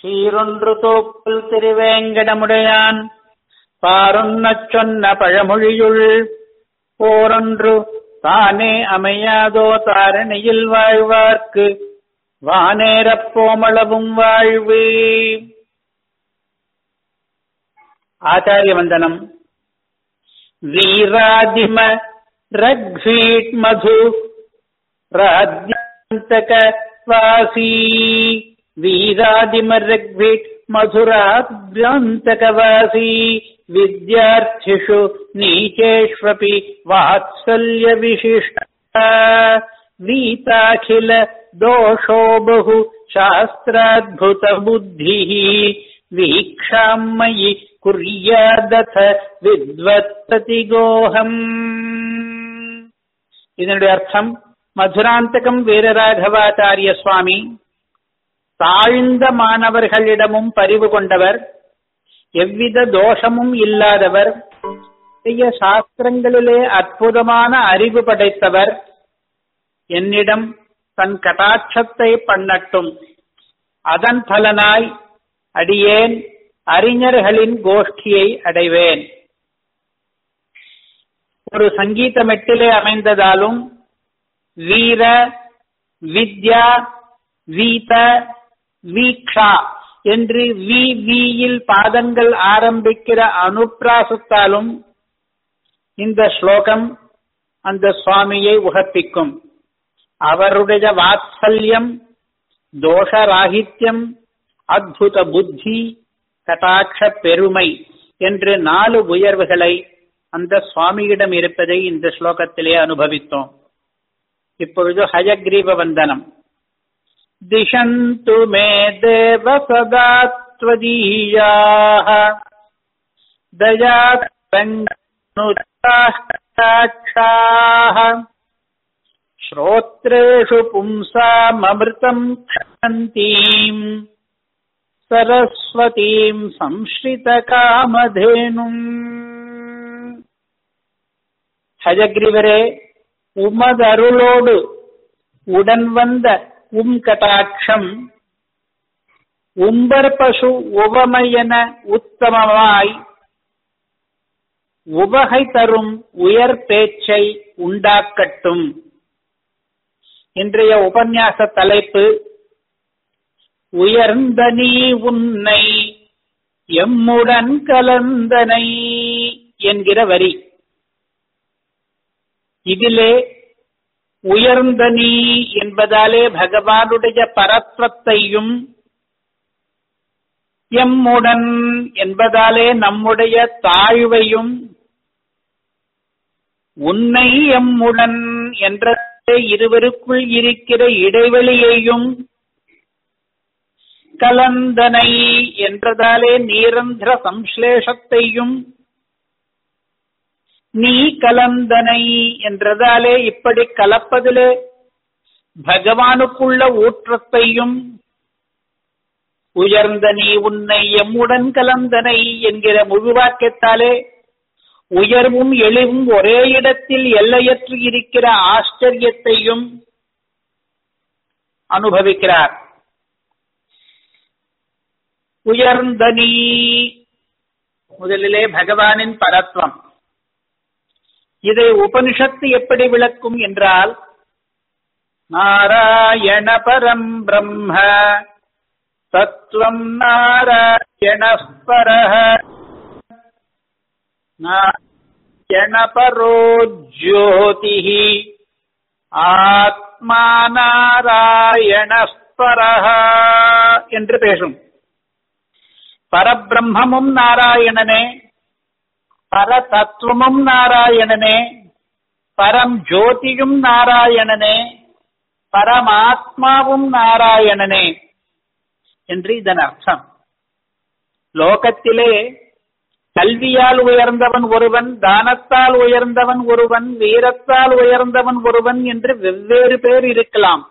சீரொன்று தோப்புல் திருவேங்கடமுடையான் பாருன்னச் சொன்ன பழமொழியுள் போரொன்று தானே அமையாதோ தாரணியில் வாழ்வார்க்கு வானேரப் போமளவும் வாழ்வு ஆச்சாரிய வந்தனம் வீராதிம ரக்ஷீட் மது ராத்யந்தக வாசி வீராதிம ரக்ஷீட் मधुराभ्यन्तकवासी विद्यार्थिषु नीचेष्वपि वात्सल्यविशिष्ट वीताखिल दोषो बहु शास्त्राद्भुतबुद्धिः वीक्षाम् मयि कुर्यादथ வித்வத்பதிகோகம் இதனுடைய அர்த்தம் மதுராந்தகம் வீரராகவாச்சாரிய சுவாமி தாழ்ந்த மாணவர்களிடமும் பரிவு கொண்டவர் எவ்வித தோஷமும் இல்லாதவர் பெரிய சாஸ்திரங்களிலே அற்புதமான அறிவு படைத்தவர் என்னிடம் தன் கட்டாட்சத்தை பண்ணட்டும் அதன் பலனாய் அடியேன் அறிஞர்களின் கோஷ்டியை அடைவேன் ஒரு சங்கீத மெட்டிலே அமைந்ததாலும் வீர வித்யா வீத வீக்ஷா என்று வி வியில் பாதங்கள் ஆரம்பிக்கிற அனுப்பிராசத்தாலும் இந்த ஸ்லோகம் அந்த சுவாமியை உகப்பிக்கும் அவருடைய வாத்சல்யம் தோஷராகித்யம் அத்புத புத்தி கட்டாட்ச பெருமை என்று நாலு உயர்வுகளை அந்த சுவாமியிடம் இருப்பதை இந்த ஸ்லோகத்திலே அனுபவித்தோம் இப்பொழுது ஹயக்ரீவ வந்தனம் दिशन्तु मे देव सदा त्वदीयाः दयानुदाक्षाः श्रोत्रेषु पुंसाममृतम् क्षन्तीम् सरस्वतीम् संश्रितकामधेनुम् ஹஜகிரிவரே உமதருளோடு உடன் வந்த உம் கட்டாட்சம் உம்பர் பசு உவமையென உத்தமமாய் உவகை தரும் உயர் பேச்சை உண்டாக்கட்டும் இன்றைய உபன்யாச தலைப்பு உயர்ந்த நீ உன்னை எம்முடன் கலந்தனை என்கிற வரி இதிலே உயர்ந்த நீ என்பதாலே பகவானுடைய பரத்வத்தையும் எம்முடன் என்பதாலே நம்முடைய தாழ்வையும் உன்னை எம்முடன் என்ற இருவருக்குள் இருக்கிற இடைவெளியையும் கலந்தனை என்றதாலே நீரந்திர சம்ஸ்லேஷத்தையும் நீ கலந்தனை என்றதாலே இப்படி கலப்பதிலே பகவானுக்குள்ள ஊற்றத்தையும் உயர்ந்த நீ உன்னை எம்முடன் கலந்தனை என்கிற முழு வாக்கியத்தாலே உயர்வும் எளிவும் ஒரே இடத்தில் எல்லையற்று இருக்கிற ஆச்சரியத்தையும் அனுபவிக்கிறார் உயர்ந்த நீ முதலிலே பகவானின் பரத்வம் இதை உபனிஷத்து எப்படி விளக்கும் என்றால் நாராயண பரம் பிரம்ம தத்துவம் நாராயண பர நாராயண பரோ ஜோதி ஆத்மா நாராயண பரஹ என்று பேசும் பரபிரம்மமும் நாராயணனே பரதத்துவமும் நாராயணனே பரம் ஜோதியும் நாராயணனே பரமாத்மாவும் நாராயணனே என்று இதன் அர்த்தம் லோகத்திலே கல்வியால் உயர்ந்தவன் ஒருவன் தானத்தால் உயர்ந்தவன் ஒருவன் வீரத்தால் உயர்ந்தவன் ஒருவன் என்று வெவ்வேறு பேர் இருக்கலாம்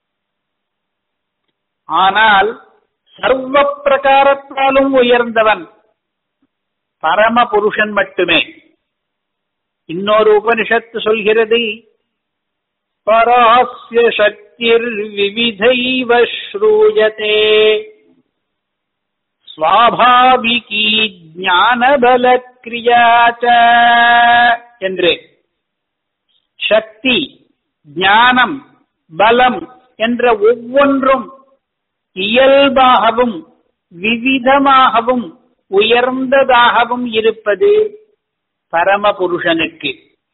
ஆனால் சர்வ பிரகாரத்தாலும் உயர்ந்தவன் பரம புருஷன் மட்டுமே இன்னொரு உபனிஷத்து சொல்கிறது பராஸ்ய சக்திர் விவிதைவ ஸ்ரூயதே சுவாபாவிகி ஞானபல கிரியாச்ச என்று சக்தி ஞானம் பலம் என்ற ஒவ்வொன்றும் இயல்பாகவும் விவிதமாகவும் உயர்ந்ததாகவும் இருப்பது பரமபுருஷனுக்கு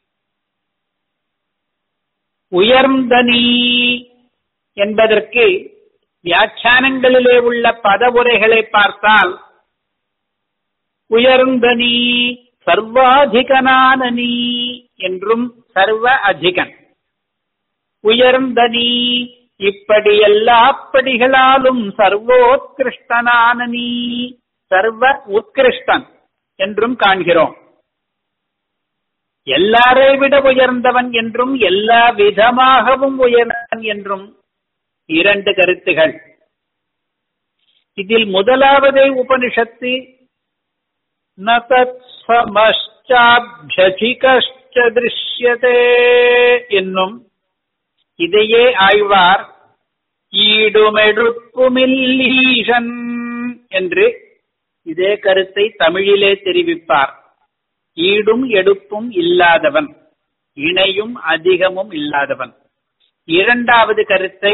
உயர்ந்த நீ என்பதற்கு வியாக்கியானங்களிலே உள்ள பதவுரைகளை பார்த்தால் உயர்ந்த நீ சர்வாதிகனான நீ என்றும் சர்வ அதிகன் உயர்ந்த நீ இப்படி எல்லா படிகளாலும் சர்வோத்கிருஷ்டனான நீ சர்வ உத்கிருஷ்டன் என்றும் காண்கிறோம் எல்லாரை விட உயர்ந்தவன் என்றும் எல்லா விதமாகவும் உயர்ந்தவன் என்றும் இரண்டு கருத்துகள் இதில் முதலாவதே உபனிஷத்து நதத் சமஷ்டாபியதிகஷ்ட திருஷ்யதே என்னும் இதையே ஆழ்வார் ஈடுமெழுப்புமில்லீஷன் என்று இதே கருத்தை தமிழிலே தெரிவிப்பார் ஈடும் எடுப்பும் இல்லாதவன் இணையும் அதிகமும் இல்லாதவன் இரண்டாவது கருத்தை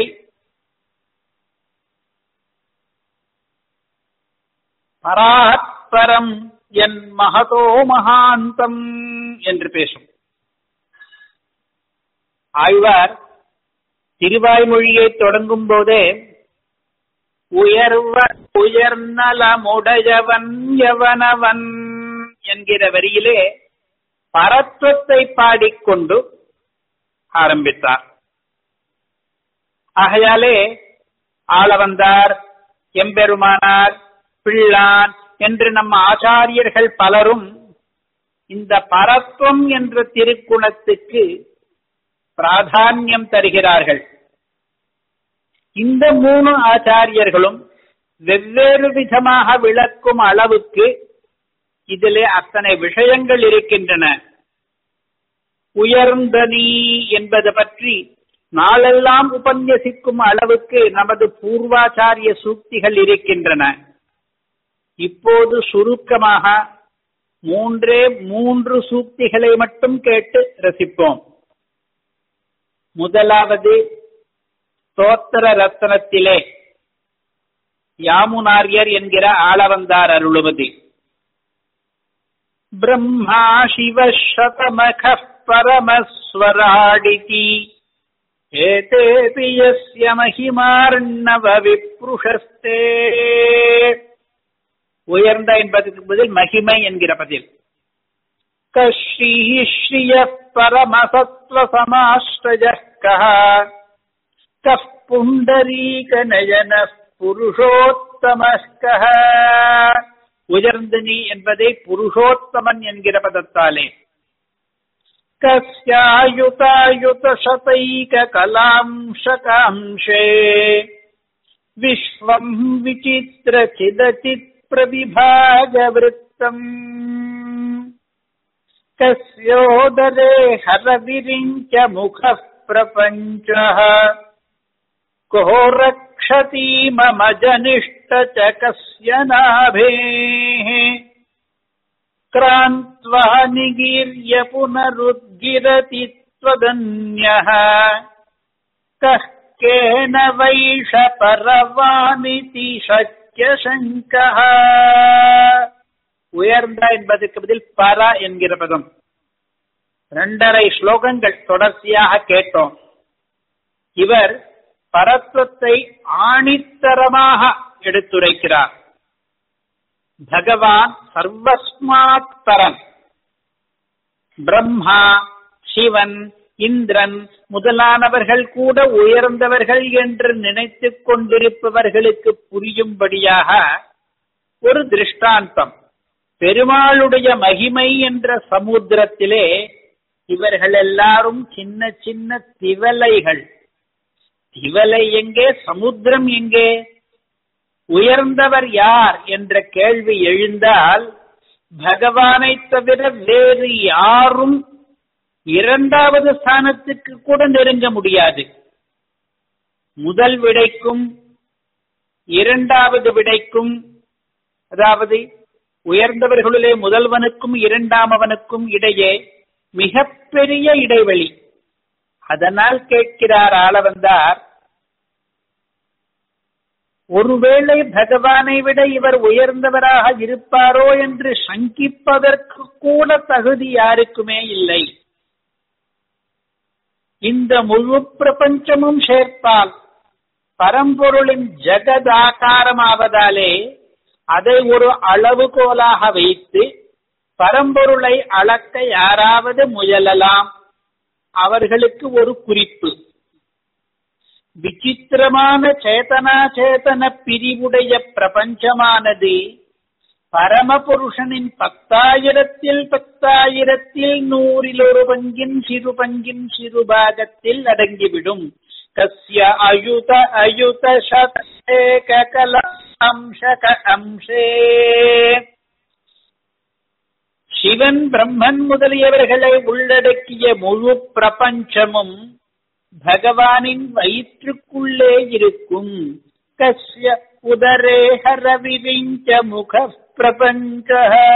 பராத்பரம் என் மகதோ மகாந்தம் என்று பேசும் ஆழ்வார் திருவாய்மொழியை தொடங்கும் போதே உயர்வ உயர்நலமுடையவன் எவனவன் என்கிற வரியிலே பரத்வத்தை பாடிக்கொண்டு ஆரம்பித்தார் ஆகையாலே ஆளவந்தார் எம்பெருமானார் பிள்ளான் என்று நம்ம ஆச்சாரியர்கள் பலரும் இந்த பரத்வம் என்ற திருக்குணத்துக்கு பிராதானியம் தருகிறார்கள் இந்த மூணு ஆச்சாரியர்களும் வெவ்வேறு விதமாக விளக்கும் அளவுக்கு இதிலே அத்தனை விஷயங்கள் இருக்கின்றன உயர்ந்த நீ என்பது பற்றி நாளெல்லாம் உபன்யசிக்கும் அளவுக்கு நமது பூர்வாச்சாரிய சூக்திகள் இருக்கின்றன இப்போது சுருக்கமாக மூன்றே மூன்று சூக்திகளை மட்டும் கேட்டு ரசிப்போம் முதலாவது ஸ்தோத்திர ரத்தனத்திலே யாமுனாரியர் என்கிற ஆளவந்தார் அருளுவது பிரம்மா சிவ சதமக பரமஸ்வராடிதி ஏதேபி யஸ்ய மகிமார்ணவ விப்ருஷஸ்தே உயர்ந்த என்பதற்கு பதில் மகிமை என்கிற பதில் கஸ்ரீ ஸ்ரீய பரமசத்வ சமாஸ்ரஜ கः புண்டரீகநயன புருஷோத்தமः கः உயர்ந்து நீ என்பதை புருஷோத்தமன் என்கிற பதத்தாலே கஸ்யாயுதாயுத சதைக கலாம்சகாம்சே விஸ்வம் விசித்திர சிதச்சித் பிரவிபாகவृत्तम् कस्योदरे हरविरिञ्च मुखः प्रपञ्चः को रक्षति मम जनिष्ठ च कस्य नाभेः क्रान्त्वा निगीर्य पुनरुद्गिरति त्वदन्यः कः केन वैष परवानिति शक्यशङ्कः உயர்ந்த என்பதற்கு பதில் பர என்கிற பதம் இரண்டரை ஸ்லோகங்கள் தொடர்ச்சியாக கேட்டோம் இவர் பரத்வத்தை ஆணித்தரமாக எடுத்துரைக்கிறார் பகவான் சர்வஸ்மாத் பரன் பிரம்மா சிவன் இந்திரன் முதலானவர்கள் கூட உயர்ந்தவர்கள் என்று நினைத்துக் கொண்டிருப்பவர்களுக்கு புரியும்படியாக ஒரு திருஷ்டாந்தம் பெருமாளுடைய மகிமை என்ற சமுத்திரத்திலே இவர்கள் எல்லாரும் சின்ன சின்ன திவலைகள் திவலை எங்கே சமுத்திரம் எங்கே உயர்ந்தவர் யார் என்ற கேள்வி எழுந்தால் பகவானை தவிர வேறு யாரும் இரண்டாவது ஸ்தானத்துக்கு கூட நெருங்க முடியாது முதல் விடைக்கும் இரண்டாவது விடைக்கும் அதாவது உயர்ந்தவர்களுடைய முதல்வனுக்கும் இரண்டாமவனுக்கும் இடையே மிகப்பெரிய இடைவெளி அதனால் கேட்கிறார் ஆள வந்தார் ஒருவேளை பகவானை விட இவர் உயர்ந்தவராக இருப்பாரோ என்று சங்கிப்பதற்கு கூட தகுதி யாருக்குமே இல்லை இந்த முழு பிரபஞ்சமும் சேர்ப்பால் பரம்பொருளின் ஜெகதாகாரமாவதாலே அதை ஒரு அளவுகோலாக வைத்து பரம்பொருளை அளக்க யாராவது முயலலாம் அவர்களுக்கு ஒரு குறிப்பு விசித்திரமான சேதனா சேதன பிரிவுடைய பிரபஞ்சமானது பரமபுருஷனின் பத்தாயிரத்தில் பத்தாயிரத்தில் நூறில் ஒரு பங்கின் சிறு பங்கின் சிறு பாகத்தில் அடங்கிவிடும் கஸ்ய அயுத அயுத சதேக அம்சக அம்சே சிவன் பிரம்மன் முதலியவர்களை உள்ளடக்கிய முழு பிரபஞ்சமும் பகவானின் வயிற்றுக்குள்ளே இருக்கும் கஸ்ய உதரே ஹரவிவிஞ்ச முக பிரபஞ்ச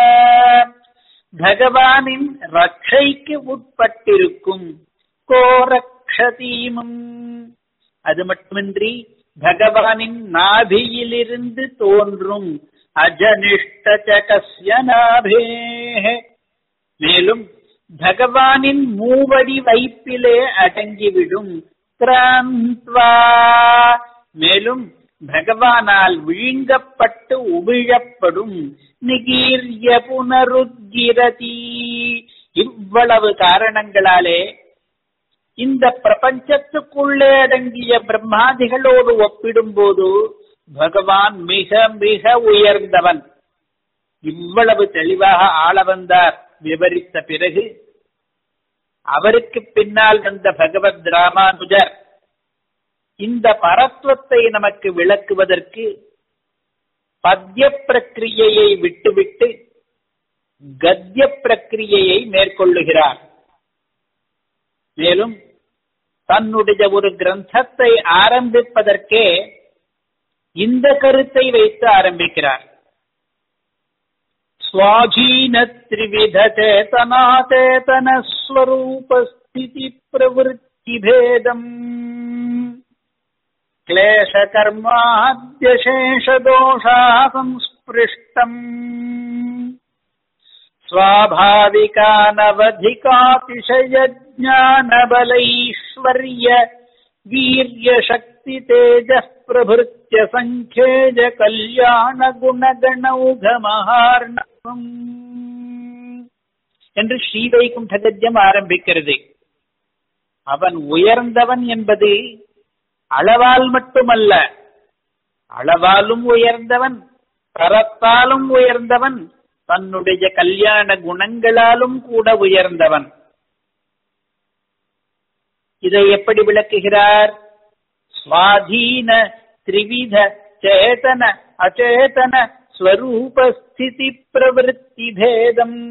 பகவானின் ரட்சைக்கு உட்பட்டிருக்கும் கோரக்ஷதீமும் அது மட்டுமின்றி பகவானின் நாபியிலிருந்து தோன்றும் அஜனிஷ்டச்சகஸ்ய நாபே மேலும் பகவானின் மூவடி வைப்பிலே அடங்கிவிடும் கிராந்த்வா மேலும் பகவானால் விழுங்கப்பட்டு உமிழப்படும் நிகீர்ய புனருத்கிரதி இவ்வளவு காரணங்களாலே இந்த பிரபஞ்சத்துக்குள்ளே அடங்கிய பிரம்மாதிகளோடு ஒப்பிடும்போது பகவான் மிக மிக உயர்ந்தவன் இவ்வளவு தெளிவாக ஆள வந்தார் விவரித்த பிறகு அவருக்கு பின்னால் வந்த பகவத் ராமானுஜர் இந்த பரத்வத்தை நமக்கு விளக்குவதற்கு பத்ய பிரக்கிரியையை விட்டுவிட்டு கத்திய பிரக்கிரியையை மேற்கொள்ளுகிறார் மேலும் தன்னுடைய ஒரு கிரந்தத்தை ஆரம்பிப்பதற்கே இந்த கருத்தை வைத்து ஆரம்பிக்கிறார் स्वाधीन त्रिविध चेतना चेतन स्वरूप स्थिति प्रवृत्ति भेदम क्लेश कर्माद्यशेष दोषा संस्पृष्टम स्वाभाविकानवधिकातिशय ज्ञान बलैश्वर्य वीर्य शक्ति तेजः प्रभृत्य सङ्ख्येज कल्याण குணகணௌகமஹார்ணவம் என்று ஸ்ரீவைகுண்ட கத்தியம் ஆரம்பிக்கிறது அவன் உயர்ந்தவன் என்பது அளவால் மட்டுமல்ல அளவாலும் உயர்ந்தவன் தரத்தாலும் உயர்ந்தவன் தன்னுடைய கல்யாண குணங்களாலும் கூட உயர்ந்தவன் இதை எப்படி விளக்குகிறார் சுவாதீன திரிவித சேதன அச்சேதன ஸ்வரூபஸ்திதி பிரவருத்தி பேதம்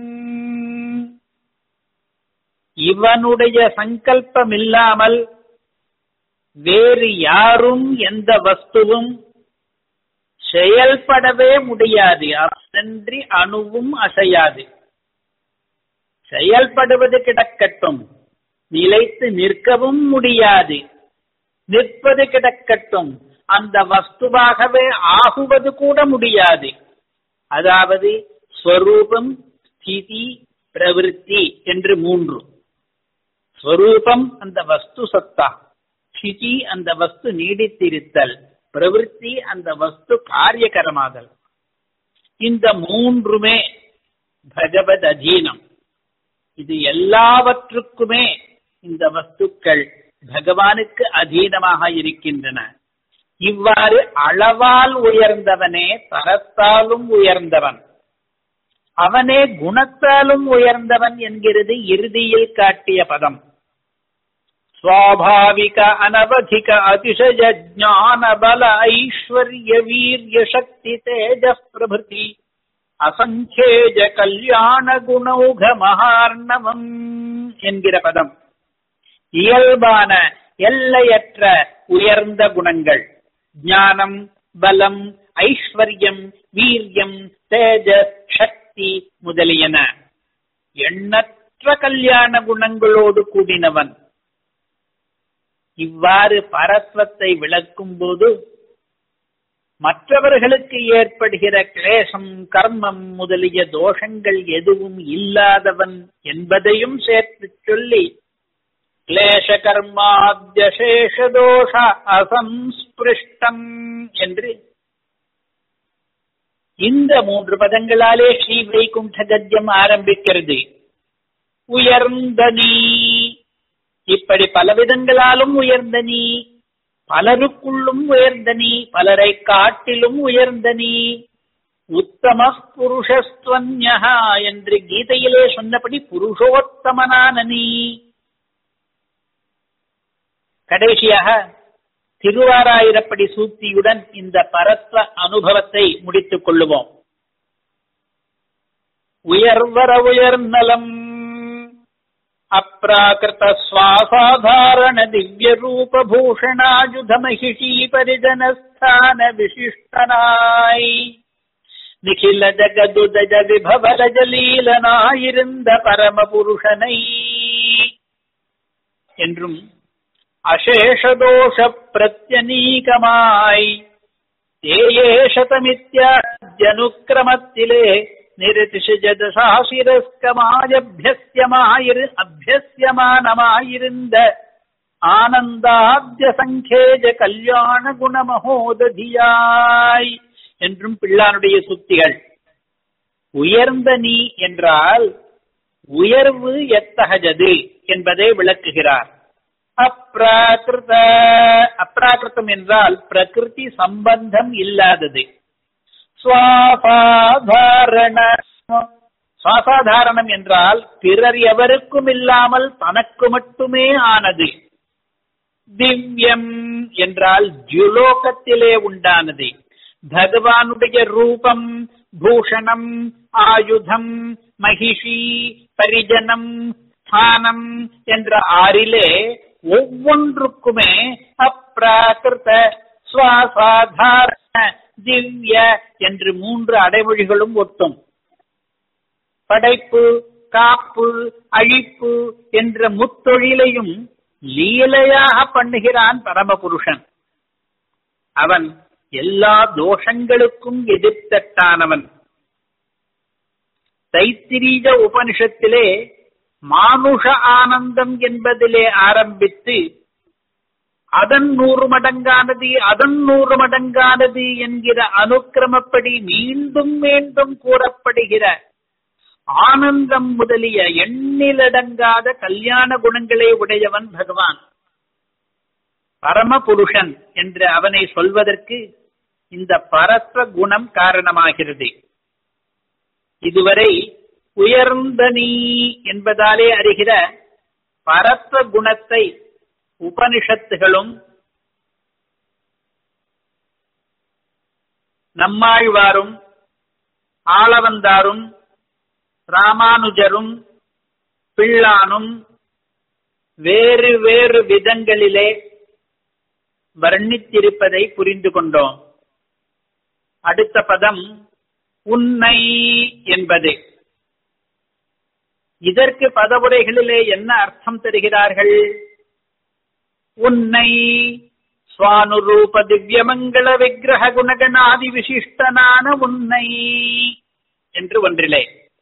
இவனுடைய சங்கல்பம் இல்லாமல் வேறு யாரும் எந்த வஸ்துவும் செயல்படவே முடியாது அவன்றி அணுவும் அசையாது செயல்படுவது கிடக்கட்டும் நிலைத்து நிற்கவும் முடியாது நிற்பது கிடக்கட்டும் அந்த வஸ்துவாகவே ஆகுவது கூட முடியாது அதாவது ஸ்வரூபம் ஸ்திதி பிரவிற்த்தி என்று மூன்று ஸ்வரூபம் அந்த வஸ்து சத்தா ஸ்திதி அந்த வஸ்து நீடித்திருத்தல் பிரவிற்த்தி அந்த வஸ்து காரியகரமாதல் இந்த மூன்றுமே பகவத் அதீனம் இது எல்லாவற்றுக்குமே இந்த வஸ்துக்கள் பகவானுக்கு அதீனமாக இருக்கின்றன இவ்வாறு அளவால் உயர்ந்தவனே தரத்தாலும் உயர்ந்தவன் அவனே குணத்தாலும் உயர்ந்தவன் என்கிறது இறுதியில் காட்டிய பதம் स्वाभाविक अनवधिक अतिशय ज्ञान बल ऐश्वर्य वीर्य शक्ति तेज प्रभृति அசங்கேஜ கல்யாண குணௌக மகார்ணவம் என்கிற பதம் இயல்பான எல்லையற்ற உயர்ந்த குணங்கள் ஞானம் பலம் ஐஸ்வர்யம் வீரியம் தேஜஸ் சக்தி முதலியன எண்ணற்ற கல்யாண குணங்களோடு கூடினவன் இவ்வாறு பரத்வத்தை விளக்கும் போது மற்றவர்களுக்கு ஏற்படுகிற கிளேசம் கர்மம் முதலிய தோஷங்கள் எதுவும் இல்லாதவன் என்பதையும் சேர்த்து சொல்லி கிளேச கர்மாத்யசேஷ தோஷ அசம்ஸ்பிருஷ்டம் என்று இந்த மூன்று பதங்களாலே ஸ்ரீ வைகுண்ட கத்தியம் ஆரம்பிக்கிறது உயர்ந்த நீ இப்படி பல விதங்களாலும் உயர்ந்த நீ பலருக்குள்ளும் உயர்ந்த நீ பலரை காட்டிலும் உயர்ந்த நீ உத்தம புருஷஸ்துவன்யா என்று கீதையிலே சொன்னபடி புருஷோத்தமனான நீ கடைசியாக திருவாராயிரப்படி சூக்தியுடன் இந்த பரத்வ அனுபவத்தை முடித்துக் கொள்ளுவோம் உயர்வர உயர்நலம் அப்ராகிருத சுவாசாதாரண திவ்ய ரூப பூஷணாயுத மகிஷி பரிஜனஸ்தான விசிஷ்டனாய் நிகில ஜகதுதஜ விபவர ஜலீலனாயிருந்த பரமபுருஷனை என்றும் அசேஷதோஷ பிரத்யநீகமாய் தேயேஷதமித்யனுக்கிரமத்திலே நிரதிஷஜதசாசிரஸ்கமாயபியஸ்யமாயிரு அபியஸ்யமானமாயிருந்த ஆனந்தாத்ய சங்கேஜ கல்யாண குணமகோததியாய் என்றும் பிள்ளானுடைய சுத்திகள் உயர்ந்த நீ என்றால் உயர்வு எத்தகஜது என்பதை விளக்குகிறார் அப்ராகிருத அப்ராகிருத்தம் என்றால் பிரகிருதி சம்பந்தம் இல்லாதது சுவாசாதாரண சுவாசாதாரணம் என்றால் பிறர் எவருக்கும் இல்லாமல் தனக்கு மட்டுமே ஆனது திவ்யம் என்றால் ஜுலோகத்திலே உண்டானது பகவானுடைய ரூபம் பூஷணம் ஆயுதம் மகிஷி பரிஜனம் ஸ்தானம் என்ற ஆறிலே ஒவ்வொன்றுக்குமே அப்ராகிருத சுவாசாதாரண திவ்ய என்று மூன்று அடைமொழிகளும் ஒட்டும் படைப்பு காப்பு அழிப்பு என்ற முத்தொழிலையும் லீலையாக பண்ணுகிறான் பரமபுருஷன் அவன் எல்லா தோஷங்களுக்கும் எதிர்த்தட்டானவன் தைத்திரீக உபனிஷத்திலே மானுஷ ஆனந்தம் என்பதிலே ஆரம்பித்து அதன் நூறு மடங்கானது அதன் நூறு மடங்கானது என்கிற அனுக்கிரமப்படி மீண்டும் மீண்டும் கூறப்படுகிற ஆனந்தம் முதலிய எண்ணிலடங்காத கல்யாண குணங்களை உடையவன் பகவான் பரமபுருஷன் என்று அவனை சொல்வதற்கு இந்த பரத்வ குணம் காரணமாகிறது இதுவரை உயர்ந்த நீ என்பதாலே அறிகிற பரத்வ குணத்தை உபனிஷத்துகளும் நம்மாழ்வாரும் ஆளவந்தாரும் ராமானுஜரும் பிள்ளானும் வேறு வேறு விதங்களிலே வர்ணித்திருப்பதை புரிந்து கொண்டோம் அடுத்த பதம் உன்னை என்பது இதற்கு பதவுரைகளிலே என்ன அர்த்தம் தருகிறார்கள் உன்னை சுவானுரூப திவ்யமங்கள விக்கிரக குணகணாதி விசிஷ்டனான உன்னை என்று ஒன்றிலே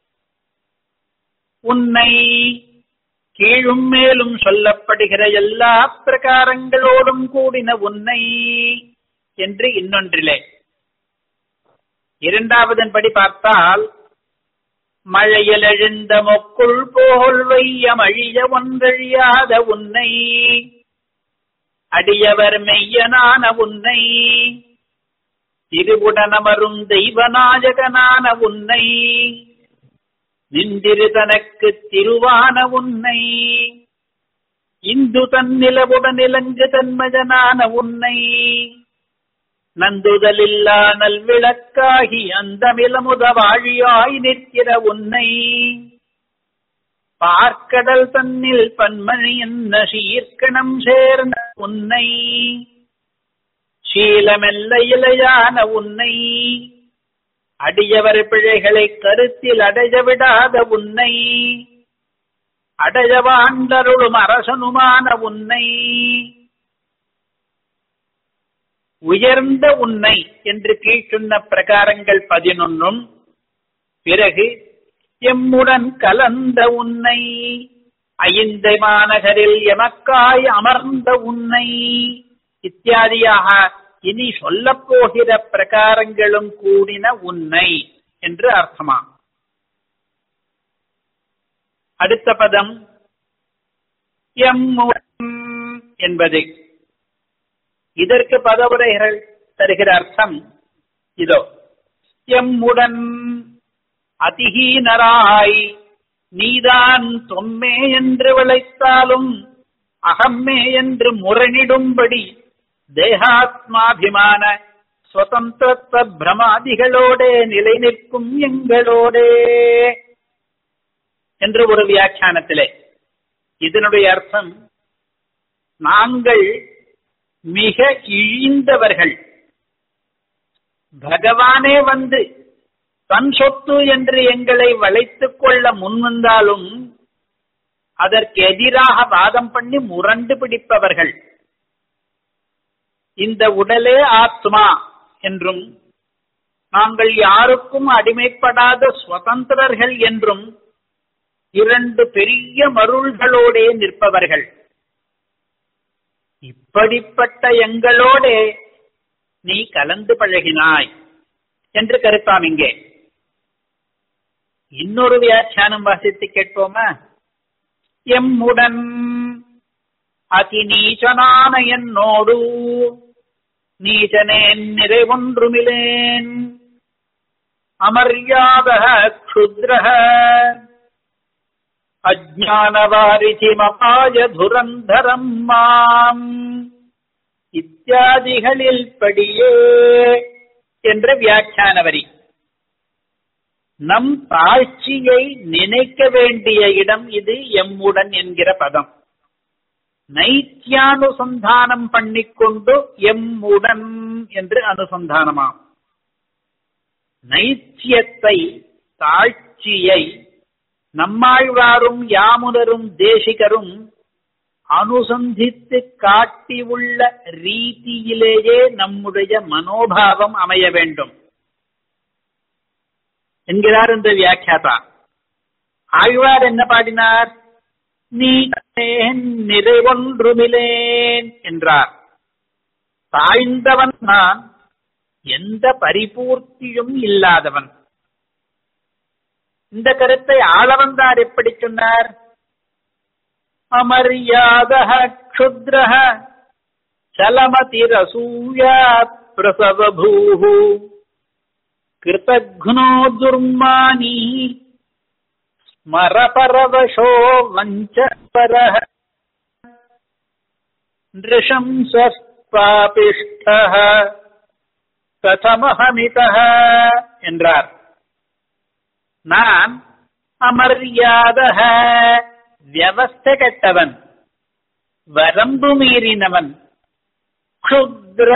உன்னை கீழும் மேலும் சொல்லப்படுகிற எல்லா பிரகாரங்களோடும் கூடின உன்னை என்று இன்னொன்றிலே இரண்டாவதன்படி பார்த்தால் மழையில் எழுந்த மொக்குள் போல் வையம் அழிய ஒன்றழியாத உன்னை அடியவர் மெய்யனான உன்னை திருவுடனமரும் தெய்வநாயகனான உன்னை நின்றிரு தனக்கு திருவான உன்னை இந்து தன்னிலவுடன் இலங்கு தன்மஜனான உன்னை நந்துதலில்லா நல்விளக்காகி அந்தமிலமுத வாழியாய் நிற்கிற உன்னை பார்க்கடல் தன்னில் பன்மணி என்ன சீர்க்கணம் சேர்ந்த உன்னை சீலமெல்ல இலையான உன்னை அடியவர் பிழைகளை கருத்தில் அடைய விடாத உன்னை அடையவாண்டருளும் அரசனுமான உன்னை உயர்ந்த உன்னை என்று கீழ் சொன்ன பிரகாரங்கள் பதினொன்றும் பிறகு எம்முடன் கலந்த உன்னை ஐந்தை மாநகரில் எமக்காய் அமர்ந்த உன்னை இத்தியாதியாக இனி சொல்லப் போகிற பிரகாரங்களும் கூடின உன்னை என்று அர்த்தமா அடுத்த பதம் எம்முடன் என்பது இதற்கு பதவுரைகள் தருகிற அர்த்தம் இதோ எம்முடன் அதிகீனராய் நீதான் தொம்மே என்று விளைத்தாலும் அகம்மே என்று முரணிடும்படி தேகாத்மாபிமான சுதந்திரத்த பிரமாதிகளோடே நிலை நிற்கும் எங்களோடே என்று ஒரு வியாக்கியானத்திலே இதனுடைய அர்த்தம் நாங்கள் மிக இழிந்தவர்கள் பகவானே வந்து தன் சொத்து என்று எங்களை வளைத்துக் கொள்ள முன்வந்தாலும் அதற்கு எதிராக வாதம் பண்ணி முரண்டு பிடிப்பவர்கள் இந்த உடலே ஆத்மா என்றும் நாங்கள் யாருக்கும் அடிமைப்படாத சுதந்திரர்கள் என்றும் இரண்டு பெரிய மருள்களோடே நிற்பவர்கள் இப்படிப்பட்ட எங்களோடே நீ கலந்து பழகினாய் என்று கருத்தாம் இங்கே இன்னொரு வியாக்கியானம் வாசித்து கேட்போமா எம்முடன் அதி நீச்சனான என்னோடு நீச்சனேன் நிறைவொன்றுமிலேன் அமர்யாத க்ஷுத்ரஹ அஜானவாரிதிமபாய துரந்தரம் மாம் இத்தியாதிகளில் படியே என்ற வியாக்கியான வரி நம் தாழ்ச்சியை நினைக்க வேண்டிய இடம் இது எம்முடன் என்கிற பதம் நைத்தியானுசந்தானம் பண்ணிக்கொண்டு எம்முடன் என்று அனுசந்தானமாம் நைத்தியத்தை தாழ்ச்சியை நம்மாழ்வாரும் யாமுனரும் தேசிகரும் அனுசந்தித்து காட்டியுள்ள ரீதியிலேயே நம்முடைய மனோபாவம் அமைய வேண்டும் என்கிறார் இந்த வியாக்கியாதா ஆழ்வார் என்ன பாடினார் நீ நிறைவொன்றுமிலேன் என்றார் தாழ்ந்தவன் நான் எந்த பரிபூர்த்தியும் இல்லாதவன் இந்த கருத்தை ஆளவந்தார் எப்படி சொன்னார் அமரியாத க்ஷுத்ர சலமதிரசூயா பிரசவபூ கிருதக்னோ துர்மானி ஸ்மரபரவசோ வஞ்சபர நிருஷம்ஸ்பாபிஷ்ட கதமஹமித என்றார் நான் அமர்யாத வியவஸ்த கெட்டவன் வரம்பு மீறினவன் க்ஷுத்ர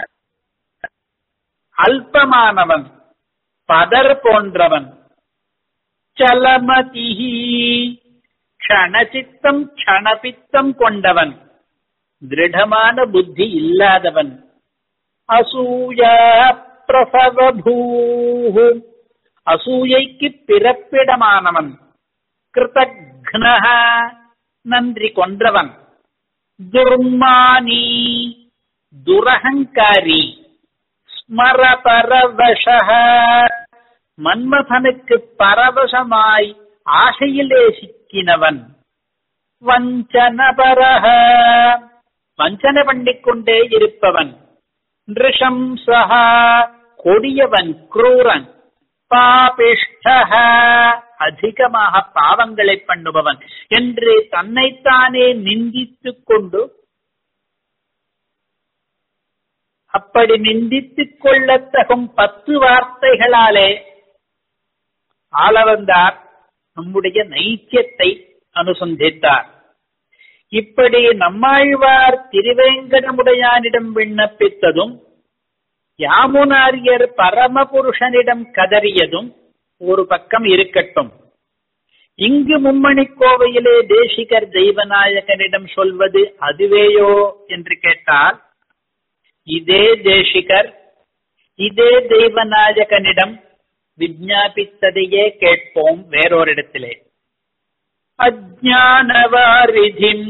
அல்பமானவன் பதர் போன்றவன் சலமதிஹி க்ஷணசித்தம் க்ஷணபித்தம் கொண்டவன் திருடமான புத்தி இல்லாதவன் அசூயா பிரசவபூஹு அசூயைக்கு பிறப்பிடமானவன் கிருதக்னஹ நன்றி கொன்றவன் துர்மானி துரகங்காரி ஸ்மரபரவசக மன்மதனுக்கு பரவசமாய் ஆசையிலே சிக்கினவன் வஞ்சனபரக வஞ்சனை பண்ணிக்கொண்டே இருப்பவன் நிருஷம்சக கொடியவன் குரூரன் பாபிஷ்டக அதிகமாக பாவங்களை பண்ணுபவன் என்று தன்னைத்தானே நிந்தித்துக் கொண்டு அப்படி நிந்தித்துக் கொள்ளத்தகும் பத்து வார்த்தைகளாலே ஆளவந்தார் நம்முடைய நைத்தியத்தை அனுசந்தித்தார் இப்படி நம்மாழ்வார் திருவேங்கடமுடையானிடம் விண்ணப்பித்ததும் யாமுனாரியர் பரமபுருஷனிடம் கதறியதும் ஒரு பக்கம் இருக்கட்டும் இங்கு மும்மணி கோவையிலே தேசிகர் தெய்வநாயகனிடம் சொல்வது அதுவேயோ என்று கேட்டால் இதே தேசிகர் இதே தெய்வநாயகனிடம் விஜாபித்ததையே கேட்போம் வேறோரிடத்திலே அஜானவாரிதிம்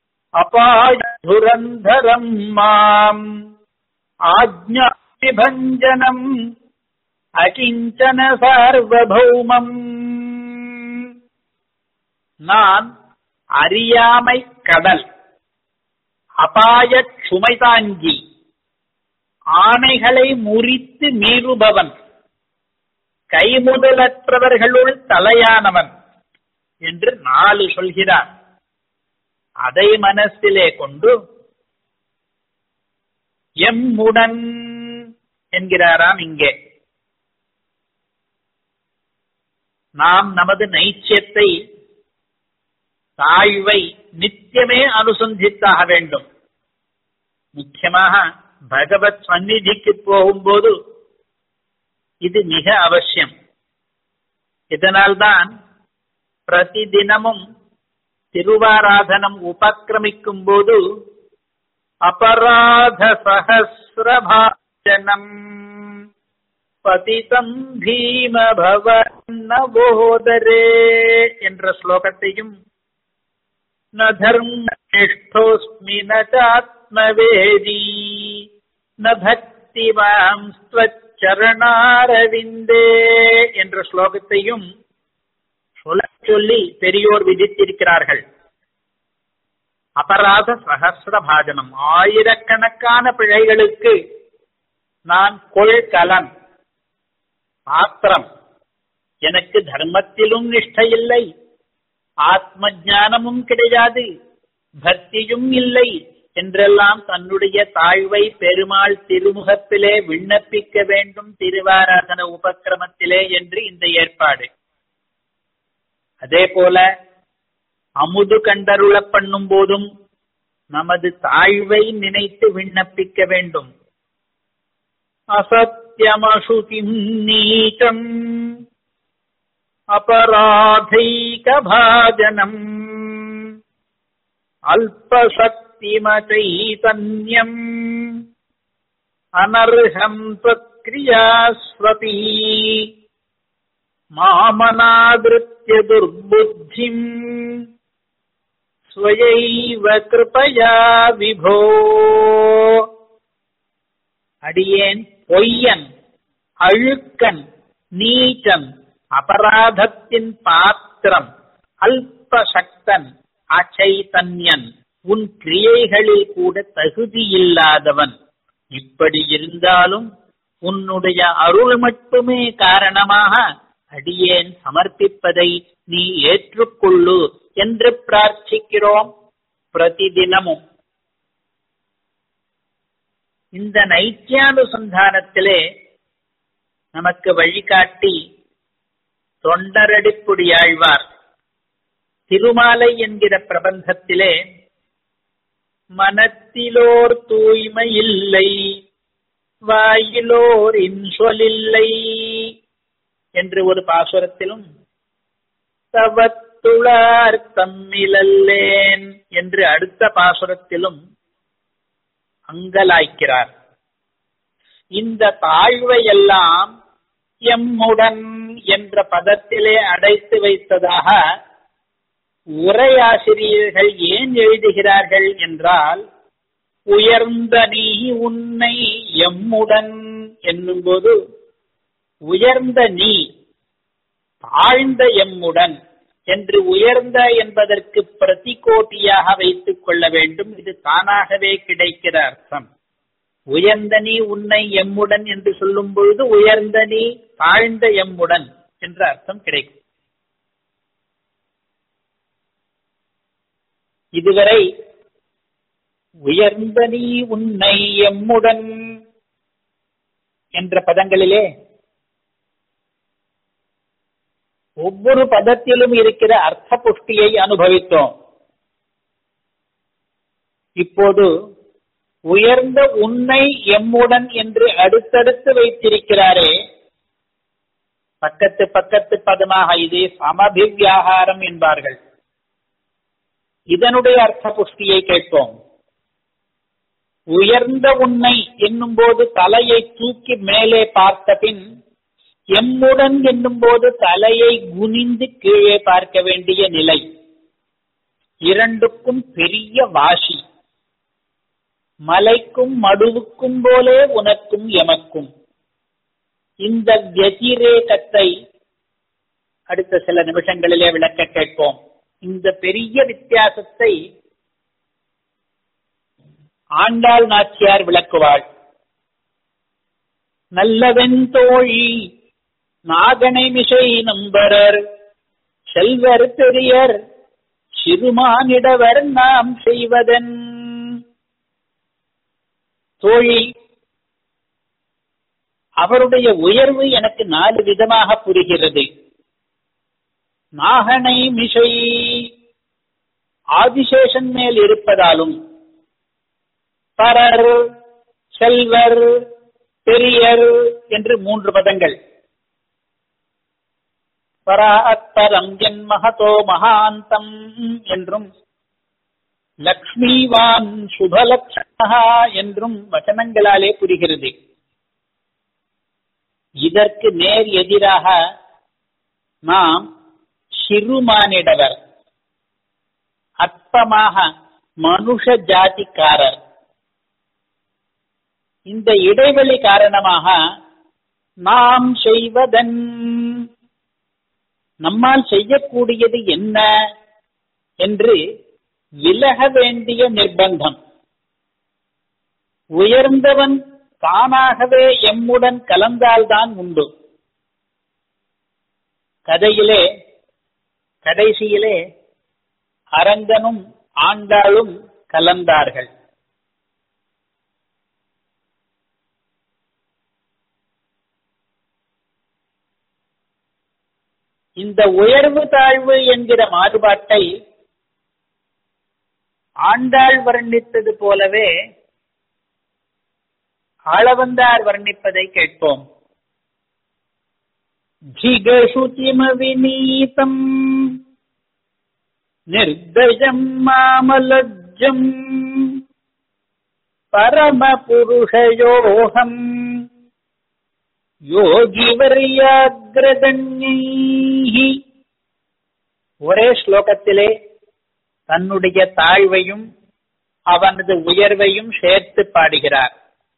அபாயுரந்தரம் மாம் ஆஜ்ஞாபிபஞ்சனம் அகிஞ்சன சார்வபௌமம் நான் அறியாமை கடல் அபாய சுமைதாங்கி ஆணைகளை முறித்து மீறுபவன் கைமுதலற்றவர்களுள் தலையானவன் என்று நாலு சொல்கிறார் அதை மனசிலே கொண்டு எம்முடன் என்கிறாராம் இங்கே நாம் நமது நைச்சியத்தை தாழ்வை நித்தியமே அனுசந்தித்தாக வேண்டும் முக்கியமாக பகவத் சந்நிதிக்கு போகும்போது இது மிக அவசியம் இதனால்தான் பிரதிதினமும் திருவாராதனம் உபக்கிரமிக்கும் போது அபராத சகசிரபாஜனம் பதிதம் பீம பவன்னபோதரே என்ற ஸ்லோகத்தையும் ந தர்மனிஷ்டோஸ்மி ந சாத்மவேதி ந பக்திவாம் சரணாரவிந்தே என்ற ஸ்லோகத்தையும் சொல்ல சொல்லி பெரியோர் விதித்திருக்கிறார்கள் அபராத சகசிர பாஜனம் ஆயிரக்கணக்கான பிழைகளுக்கு நான் கொள்கலன் பாத்திரம் எனக்கு தர்மத்திலும் நிஷ்டை இல்லை ஆத்ம ஞானமும் கிடையாது பக்தியும் இல்லை என்றெல்லாம் தன்னுடைய தாழ்வை பெருமாள் திருமுகத்திலே விண்ணப்பிக்க வேண்டும் திருவாராதன உபக்கிரமத்திலே என்று இந்த ஏற்பாடு அதே போல அமுது கண்டருள பண்ணும் போதும் நமது தாழ்வை நினைத்து விண்ணப்பிக்க வேண்டும் அசத்தியமசுகிம் நீச்சம் அபராதைகபாஜனம் அல்பசக்திமச்சைதன்யம் அனர்ஹம் त्वत्क्रियास्वपि मामनादृत्य दुर्बुद्धिम् स्वयैव कृपया विभो அடியேன் பொய்யன் அழுக்கன் நீச்சன் அபராதத்தின் பாத்திரம் அல்பசக்தன் அச்சைதன்யன் உன் கிரியைகளில் கூட தகுதியில்லாதவன் இப்படி இருந்தாலும் உன்னுடைய அருள் மட்டுமே காரணமாக அடியேன் சமர்ப்பிப்பதை நீ ஏற்றுக்கொள்ளு என்று பிரார்த்திக்கிறோம் பிரதிதினமும் இந்த நைத்தியானுசந்தானத்திலே நமக்கு வழிகாட்டி தொண்டரடிப்புடியாழ்வார் திருமாலை என்கிற பிரபந்தத்திலே மனத்திலோர் தூய்மை இல்லை வாயிலோர் இன்சொலில்லை என்று ஒரு பாசுரத்திலும் தவத்துளார் தம்மிலல்லேன் என்று அடுத்த பாசுரத்திலும் அங்கலாய்க்கிறார் இந்த தாழ்வையெல்லாம் எம்முடன் என்ற பதத்திலே அடைத்து வைத்ததாக உரையாசிரியர்கள் ஏன் எழுதுகிறார்கள் என்றால் உயர்ந்த நீ உன்னை எம்முடன் என்னும்போது உயர்ந்த நீ தாழ்ந்த எம்முடன் என்று உயர்ந்த என்பதற்கு பிரதிகோட்டியாக வைத்துக் கொள்ள வேண்டும் இது தானாகவே கிடைக்கிற அர்த்தம் உயர்ந்த நீ உன்னை எம்முடன் என்று சொல்லும் பொழுது உயர்ந்த நீ தாழ்ந்த எம்முடன் என்ற அர்த்தம் கிடைக்கும் இதுவரை உயர்ந்த நீ உன்னை எம்முடன் என்ற பதங்களிலே ஒவ்வொரு பதத்திலும் இருக்கிற அர்த்த புஷ்டியை அனுபவித்தோம் இப்போது உயர்ந்த உன்னை எம்முடன் என்று அடுத்தடுத்து வைத்திருக்கிறாரே பக்கத்து பக்கத்து பதமாக இது சமபிவியாகாரம் என்பார்கள் இதனுடைய அர்த்த புஷ்டியை கேட்போம் உயர்ந்த உன்னை என்னும் போது தலையை தூக்கி மேலே பார்த்த பின் எம்முடன் என்னும் போது தலையை குனிந்து கீழே பார்க்க வேண்டிய நிலை இரண்டுக்கும் பெரிய வாசி மலைக்கும் மடுவுக்கும் போலே உனக்கும் எமக்கும் இந்த வதிரேகத்தை அடுத்த சில நிமிஷங்களிலே விளக்க கேட்போம் இந்த பெரிய வித்தியாசத்தை ஆண்டாள் நாச்சியார் விளக்குவாள் நல்லவென் தோழி நாகனை மிசை நம்பரர் செல்வர் பெரியர் சிறுமானிடவர் நாம் செய்வதன் தோழி அவருடைய உயர்வு எனக்கு நாலு விதமாக புரிகிறது நாகனை மிசை ஆதிசேஷன் மேல் இருப்பதாலும் பரர் செல்வர் பெரியர் என்று மூன்று பதங்கள் பராத்பரம் என் மகதோ மகாந்தம் என்றும் லக்ஷ்மிவான் சுபலக்ஷணா என்றும் வசனங்களாலே புரிகிறது இதற்கு நேர் எதிராக நாம் சிறுமானிடவர் அற்பமாக மனுஷ ஜாதிக்காரர் இந்த இடைவெளி காரணமாக நாம் செய்வதன் நம்மால் செய்யக்கூடியது என்ன என்று விலக வேண்டிய நிர்பந்தம் உயர்ந்தவன் தானாகவே எம்முடன் கலந்தால்தான் உண்டு கதையிலே கடைசியிலே அரங்கனும் ஆண்டாளும் கலந்தார்கள் இந்த உயர்வு தாழ்வு என்கிற மாறுபாட்டை ஆண்டாள் வர்ணித்தது போலவே ஆளவந்தார் வர்ணிப்பதை கேட்போம் ஜிகசுதிமவிநீதம் நிர்தயம் மாமலஜ்ஜம் பரமபுருஷயோகம் யோகிவர்யாகிரதன்யை ஒரே ஸ்லோகத்திலே தன்னுடைய தாழ்வையும் அவனது உயர்வையும் சேர்த்து பாடுகிறார்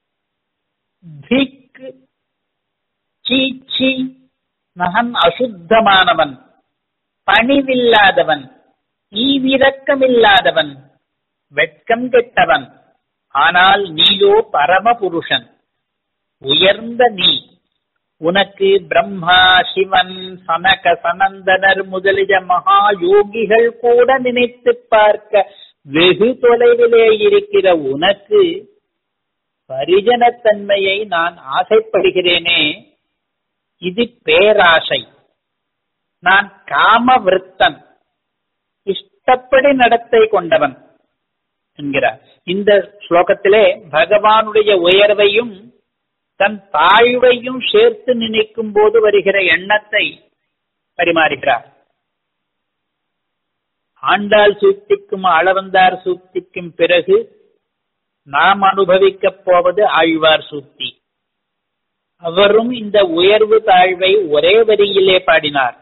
திக் சீச்சி மகன் அசுத்தமானவன் பணிவில்லாதவன் ஈவிரக்கமில்லாதவன் வெட்கம் கெட்டவன் ஆனால் நீயோ பரமபுருஷன் உயர்ந்த நீ உனக்கு பிரம்மா சிவன் சனக சனந்தனர் முதலிய மகா யோகிகள் கூட நினைத்து பார்க்க வெகு தொலைவிலே இருக்கிற உனக்கு பரிஜனத்தன்மையை நான் ஆசைப்படுகிறேனே இது பேராசை நான் காம விருத்தன் இஷ்டப்படி நடத்தை கொண்டவன் என்கிறார் இந்த ஸ்லோகத்திலே பகவானுடைய உயர்வையும் தன் தாழ்வையும் சேர்த்து நினைக்கும் போது வருகிற எண்ணத்தை பரிமாறுகிறார் ஆண்டாள் சூக்திக்கும் அளவந்தார் சூக்திக்கும் பிறகு நாம் அனுபவிக்கப் போவது ஆழ்வார் சூக்தி அவரும் இந்த உயர்வு தாழ்வை ஒரே வரியிலே பாடினார்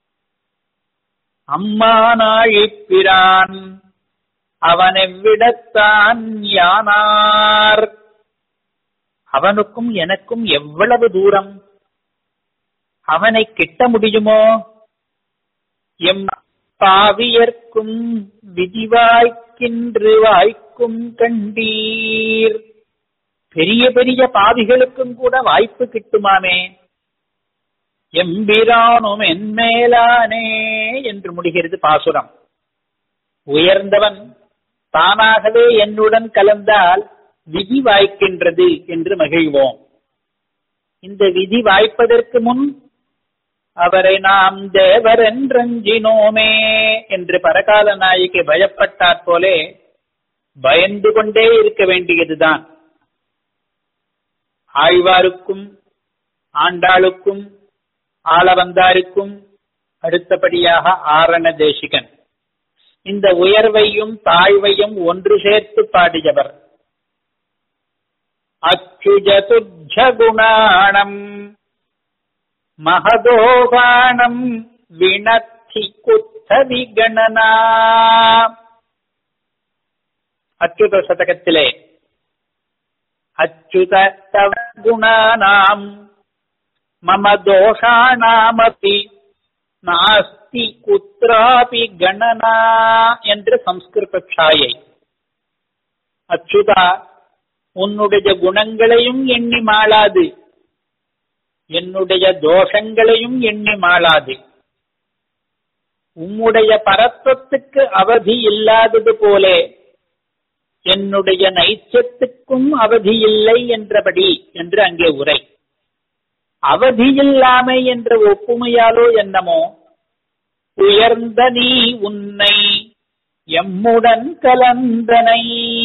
அம்மானாழிப்பிரான் அவன் எவ்விடத்தான் யானார் அவனுக்கும் எனக்கும் எவ்வளவு தூரம் அவனை கிட்ட முடியுமோ எம் பாவியர்க்கும் விதிவாய்க்கின்று வாய்க்கும் கண்டீர் பெரிய பெரிய பாவிகளுக்கும் கூட வாய்ப்பு கிட்டுமாமே எம்பிரானும் என்மேலானே என்று முடிகிறது பாசுரம் உயர்ந்தவன் தானாகவே என்னுடன் கலந்தால் விதி வாய்க்கின்றது என்று மகிழ்வோம் இந்த விதி வாய்ப்பதற்கு முன் அவரை நாம் தேவர் என்றஞ்சினோமே என்று பரகால நாய்க்கு பயப்பட்டாற் போலே பயந்து கொண்டே இருக்க வேண்டியதுதான் ஆழ்வாருக்கும் ஆண்டாளுக்கும் ஆளவந்தாருக்கும் அடுத்தபடியாக ஆரண தேசிகன் இந்த உயர்வையும் தாழ்வையும் ஒன்று சேர்த்து பாடியவர் அச்சுஜதுஜகுணாணம் மகதோகாணம் வினத்தி குத்த விகணனா அச்சுத சதகத்திலே அச்சுத தவ குணானாம் மம தோஷானாமபி நாஸ்தி குத்ராபி கணனா என்று சம்ஸ்கிருத சாயை அச்சுதா உன்னுடைய குணங்களையும் எண்ணி மாளாது என்னுடைய தோஷங்களையும் எண்ணி மாளாது உம்முடைய பரத்வத்துக்கு அவதி இல்லாதது போலே என்னுடைய நைச்சத்துக்கும் அவதி இல்லை என்றபடி என்று அங்கே உரை அவதியில்லாமை என்ற ஒப்புமையாலோ என்னமோ உயர்ந்த நீ உன்னை எம்முடன் கலந்தனை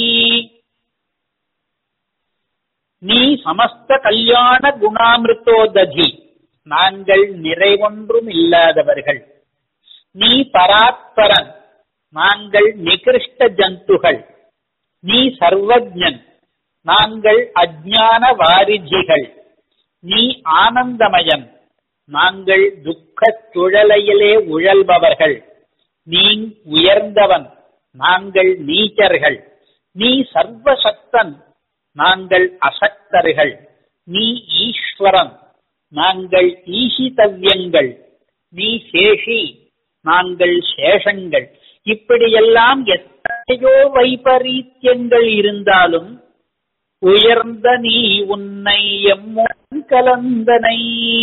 நீ சமஸ்த கல்யாண குணாமிருத்தோததி நாங்கள் நிறைவொன்றும் இல்லாதவர்கள் நீ பராத்பரன் நாங்கள் நிகிருஷ்ட ஜந்துகள் நீ சர்வஜன் நாங்கள் அஜ்ஞான வாரிஜிகள் நீ ஆனந்தமயன் நாங்கள் துக்கச் சுழலையிலே உழல்பவர்கள் நீ உயர்ந்தவன் நாங்கள் நீச்சர்கள் நீ சர்வசக்தன் நாங்கள் அசக்தர்கள் நீ ஈஸ்வரன் நாங்கள் ஈசிதவ்யங்கள் நீ சேஷி நாங்கள் சேஷங்கள் இப்படியெல்லாம் எத்தனையோ வைபரீத்தியங்கள் இருந்தாலும் உயர்ந்த நீ உன்னை எம்முன் கலந்தனை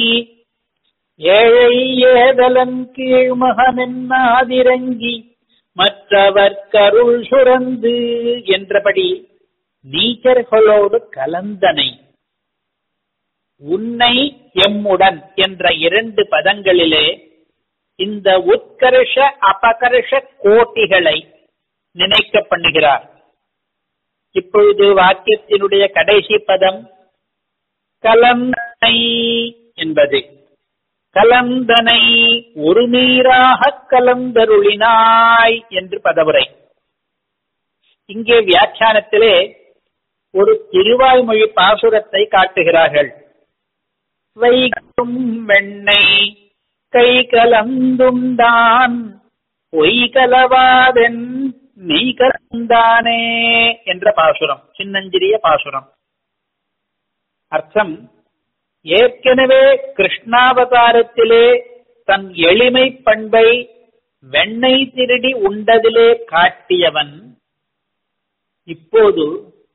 ஏழை ஏதலன் கீழ்மகமென்னாதிரங்கி மற்றவர் கருள் சுரந்து என்றபடி நீச்சர்களோடு கலந்தனை உன்னை எம்முடன் என்ற இரண்டு பதங்களிலே இந்த உத்கர்ஷ அபகர்ஷ கோட்டிகளை நினைக்க பண்ணுகிறார் இப்பொழுது வாக்கியத்தினுடைய கடைசி பதம் கலந்தனை என்பது கலந்தனை ஒரு நீராக கலந்தருளினாய் என்று பதவுரை இங்கே வியாக்கியானத்திலே ஒரு திருவாய்மொழி பாசுரத்தை காட்டுகிறார்கள் வைகும் வெண்ணெய் கை கலந்துண்டான் பொய் கலவாதென் மெய் கலந்தானே என்ற பாசுரம் சின்னஞ்சிறிய பாசுரம் அர்த்தம் ஏற்கனவே கிருஷ்ணாவதாரத்திலே தன் எளிமை பண்பை வெண்ணெய் திருடி உண்டதிலே காட்டியவன் இப்போது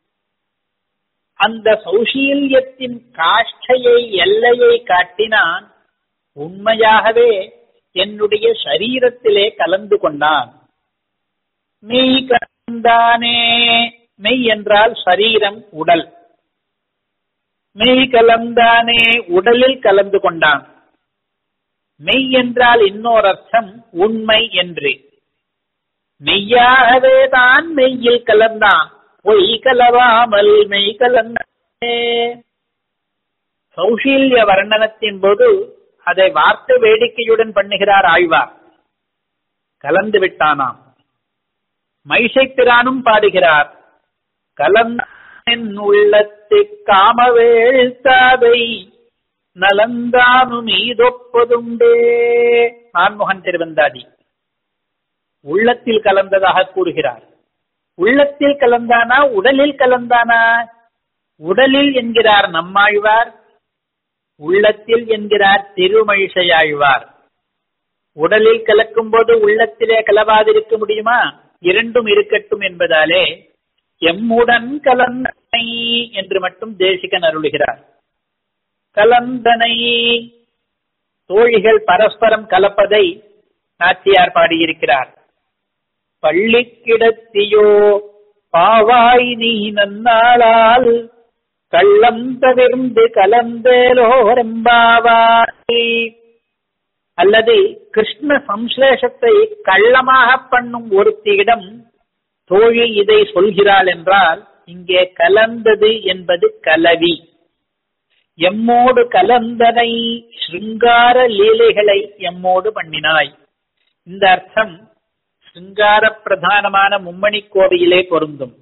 அந்த சௌசீல்யத்தின் காஷ்டையை எல்லையை காட்டினான் உண்மையாகவே என்னுடைய சரீரத்திலே கலந்து கொண்டான் மெய் கலந்தானே மெய் என்றால் சரீரம் உடல் மெய் கலந்தானே உடலில் கலந்து கொண்டான் மெய் என்றால் இன்னொரு அர்த்தம் உண்மை என்று மெய்யாகவே தான் மெய்யில் கலந்தான் பொய் கலவாமல் மெய் கலந்தானே சௌஷீல்ய வர்ணனத்தின் போது அதை வார்த்தை வேடிக்கையுடன் பண்ணுகிறார் ஆழ்வார் கலந்து விட்டானாம் மைசைப்பிரானும் பாடுகிறார் கலந்தன் உள்ளத்து காமவேழ்த்தாதை நலந்தானு மீதொப்பதுண்டே நான்முகன் திருவந்தாதி உள்ளத்தில் கலந்ததாக கூறுகிறார் உள்ளத்தில் கலந்தானா உடலில் கலந்தானா உடலில் என்கிறார் நம்மாழ்வார் உள்ளத்தில் என்கிறார் திருமழிசையாழ்வார் உடலில் கலக்கும் போது உள்ளத்திலே கலவாதிருக்க முடியுமா இரண்டும் இருக்கட்டும் என்பதாலே எம்முடன் கலந்தனை என்று மட்டும் தேசிகன் அருளுகிறார் கலந்தனை தோழிகள் பரஸ்பரம் கலப்பதை நாச்சியார் பாடியிருக்கிறார் பள்ளி கிடத்தியோ பாவாய் நீ நன்னாளால் கள்ளம் தவிர்ந்து கலந்தேலோரெம்பாவாய் அல்லது கிருஷ்ண சம்சேஷத்தை கள்ளமாக பண்ணும் ஒருத்தியிடம் தோழி இதை சொல்கிறாள் என்றால் இங்கே கலந்தது என்பது கலவி எம்மோடு கலந்தனை சிருங்கார லீலைகளை எம்மோடு பண்ணினாய் இந்த அர்த்தம் சிருங்கார பிரதானமான மும்மணி கோவையிலே பொருந்தும்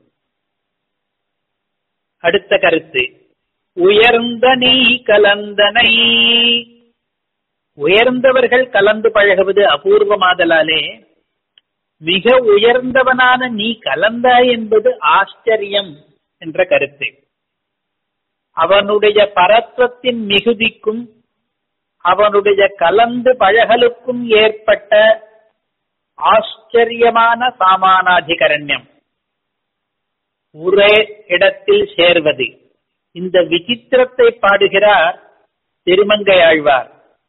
அடுத்த கருத்து உயர்ந்த நீ கலந்தனை உயர்ந்தவர்கள் கலந்து பழகுவது அபூர்வமாதலாலே மிக உயர்ந்தவனான நீ கலந்தாய் என்பது ஆச்சரியம் என்ற கருத்து அவனுடைய பரத்வத்தின் மிகுதிக்கும் அவனுடைய கலந்து பழகலுக்கும் ஏற்பட்ட ஆச்சரியமான சாமானாதிகரண்யம் ஒரே இடத்தில் சேர்வது இந்த விசித்திரத்தை பாடுகிறார் திருமங்கை ஆழ்வார்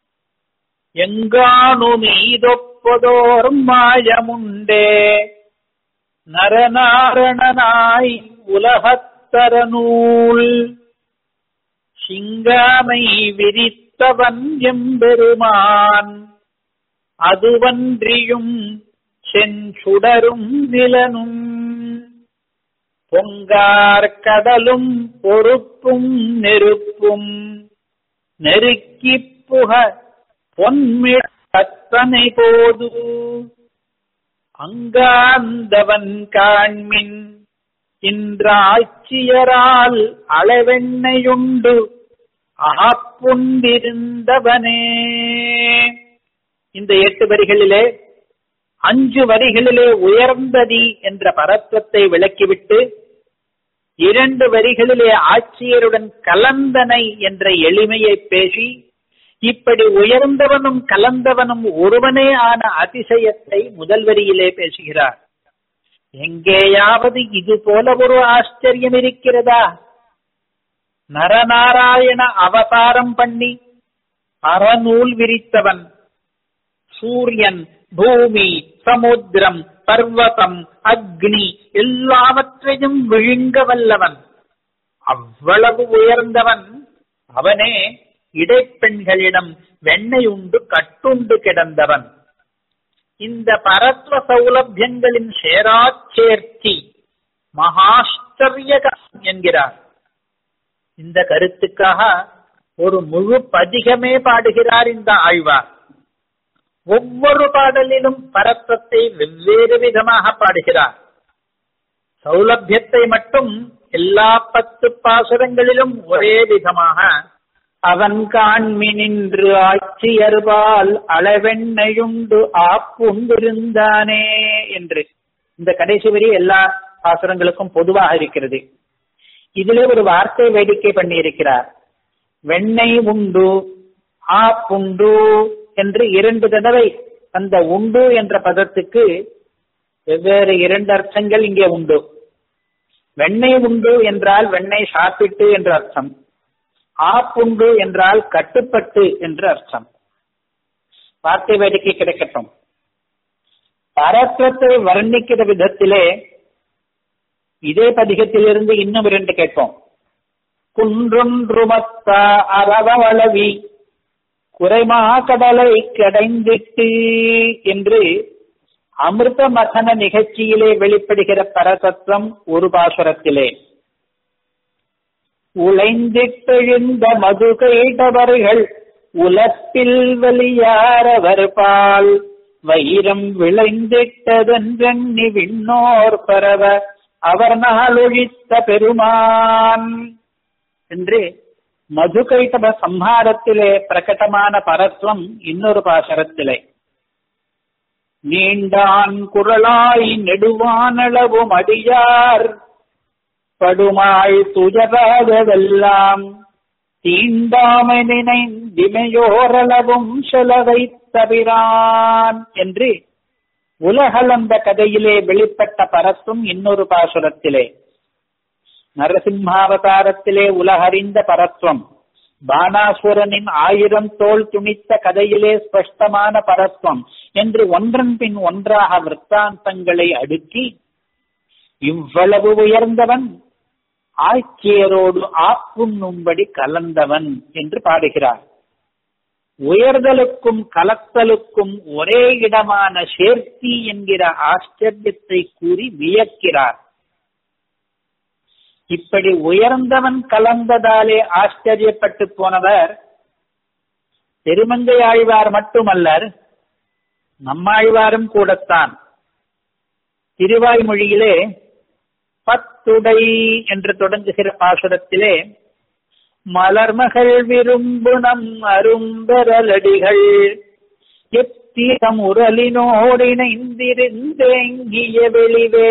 எங்கானுமீதொப்பதோர் மாயமுண்டே நரநாரணனாய் உலகத்தர நூல் சிங்காமை விரித்தவன் எம்பெருமான் அதுவன்றியும் செஞ்சுடரும் நிலனும் பொங்கார் கடலும் பொறுப்பும் நெருப்பும் நெருக்கி புக பொன்மிழத்தனை போது அங்காந்தவன் காண்மின் இன்றாட்சியரால் அளவெண்ணையுண்டு ஆப்புண்டிருந்தவனே இந்த எட்டு வரிகளிலே அஞ்சு வரிகளிலே உயர்ந்ததி என்ற பரத்வத்தை விளக்கிவிட்டு இரண்டு வரிகளிலே ஆட்சியருடன் கலந்தனை என்ற எளிமையை பேசி இப்படி உயர்ந்தவனும் கலந்தவனும் ஒருவனே ஆன அதிசயத்தை முதல் வரியிலே பேசுகிறார் எங்கேயாவது இது போல ஒரு ஆச்சரியம் இருக்கிறதா நரநாராயண அவதாரம் பண்ணி அறநூல் விரித்தவன் சூரியன் பூமி சமுத்திரம் பர்வதம் அக்னி எல்லாவற்றையும் விழுங்க வல்லவன் அவ்வளவு உயர்ந்தவன் அவனே இடைப்பெண்களிடம் வெண்ணெய் உண்டு கட்டுண்டு கிடந்தவன் இந்த பரத்வ சௌலபியங்களின் சேராச்சேர்ச்சி மகாஷ்டரியகம் என்கிறார் இந்த கருத்துக்காக ஒரு முழு பதிகமே பாடுகிறார் இந்த ஆழ்வார் ஒவ்வொரு பாடலிலும் பரத்வத்தை வெவ்வேறு விதமாக பாடுகிறார் சௌலபியத்தை மட்டும் எல்லா பத்து பாசுரங்களிலும் ஒரே விதமாக அவன் காண்மினின்று ஆட்சியர்பால் அளவெண்ணையுண்டு ஆப்புண்டிருந்தானே என்று இந்த கடைசி வரி எல்லா பாசுரங்களுக்கும் பொதுவாக இருக்கிறது இதிலே ஒரு வார்த்தை வேடிக்கை பண்ணி இருக்கிறார் வெண்ணெய் உண்டு ஆப்புண்டு என்று இரண்டு தடவை அந்த உண்டு என்ற பதத்துக்கு வெவ்வேறு இரண்டு அர்த்தங்கள் இங்கே உண்டு வெண்ணெய் உண்டு என்றால் வெண்ணெய் சாப்பிட்டு என்ற அர்த்தம் ஆப்புண்டு என்றால் கட்டுப்பட்டு என்று அர்த்தம் வார்த்தை வேடிக்கை கிடைக்கட்டும் பரத்வத்தை வர்ணிக்கிற விதத்திலே இதே பதிகத்திலிருந்து இன்னும் இரண்டு கேட்போம் குன்றொன்றுமத்த அரவளவி குறைமா கடலை கடைந்திட்டு என்று அமிர்த மதன நிகழ்ச்சியிலே வெளிப்படுகிற பரதத்துவம் ஒரு பாசுரத்திலே உழைந்திட்டெழுந்த மது கைடவர்கள் உலப்பில் வலியாரவர் பால் வைரம் விளைந்திட்டதென்றெண்ணி விண்ணோர் பரவ அவர் நாளொழித்த பெருமான் என்று மதுகைட்டப சம்ஹாரத்திலே பிரகடமான பரத்வம் இன்னொரு பாசரத்திலே நீண்டான் குரலாய் நெடுவானளவும் அடியார் படுமாள் துயராகவெல்லாம் தீண்டாமை நினைந்திமையோரளவும் செலவை தவிரான் என்று உலகளந்த கதையிலே வெளிப்பட்ட பரத்தும் இன்னொரு பாசுரத்திலே நரசிம்மாவதாரத்திலே உலகறிந்த பரத்வம் பானாசுரனின் ஆயிரம் தோல் துணித்த கதையிலே ஸ்பஷ்டமான பரத்வம் என்று ஒன்றன் பின் ஒன்றாக விற்த்தாந்தங்களை அடுக்கி இவ்வளவு உயர்ந்தவன் ஆட்சியரோடு ஆப்புண்ணும்படி கலந்தவன் என்று பாடுகிறார் உயர்தலுக்கும் கலத்தலுக்கும் ஒரே இடமான சேர்த்தி என்கிற ஆச்சரியத்தை கூறி வியக்கிறார் இப்படி உயர்ந்தவன் கலந்ததாலே ஆச்சரியப்பட்டு போனவர் திருமங்கை ஆழ்வார் மட்டுமல்லர் நம்மாழ்வாரும் கூடத்தான் திருவாய்மொழியிலே பத்துடை என்று தொடங்குகிற பாசுரத்திலே மலர்மகள் விரும்புணம் அரும்பெறலடிகள் எத்தீரம் உரலினோடிணைந்திருந்தேங்கிய வெளிவே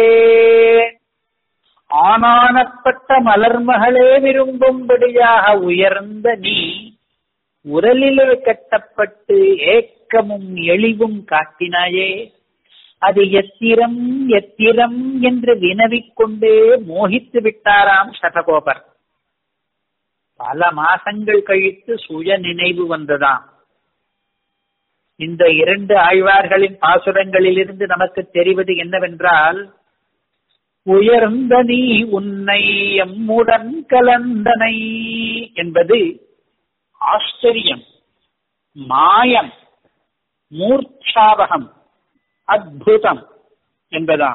ஆனானப்பட்ட மலர்மகளே விரும்பும்படியாக உயர்ந்த நீ உரலிலே கட்டப்பட்டு ஏக்கமும் எளிவும் காட்டினாயே அது எத்திரம் எத்திரம் என்று வினவிக் கொண்டே மோகித்து விட்டாராம் சதகோபர் பல மாசங்கள் கழித்து சுய நினைவு வந்ததாம் இந்த இரண்டு ஆழ்வார்களின் பாசுரங்களிலிருந்து நமக்கு தெரிவது என்னவென்றால் உயர்ந்த நீ உன்னை எம்முடன் கலந்தனை என்பது ஆச்சரியம் மாயம் மூர்ச்சாவகம் அத்புதம் என்பதாம்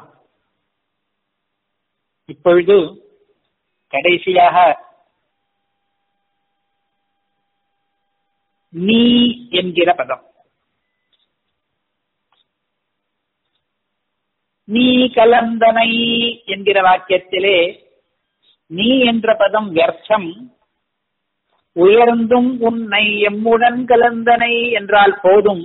இப்பொழுது கடைசியாக நீ என்கிற பதம் நீ கலந்தனை என்கிற வாக்கியத்திலே நீ என்ற பதம் வியர்த்தம் உயர்ந்தும் உன்னை எம்முடன் கலந்தனை என்றால் போதும்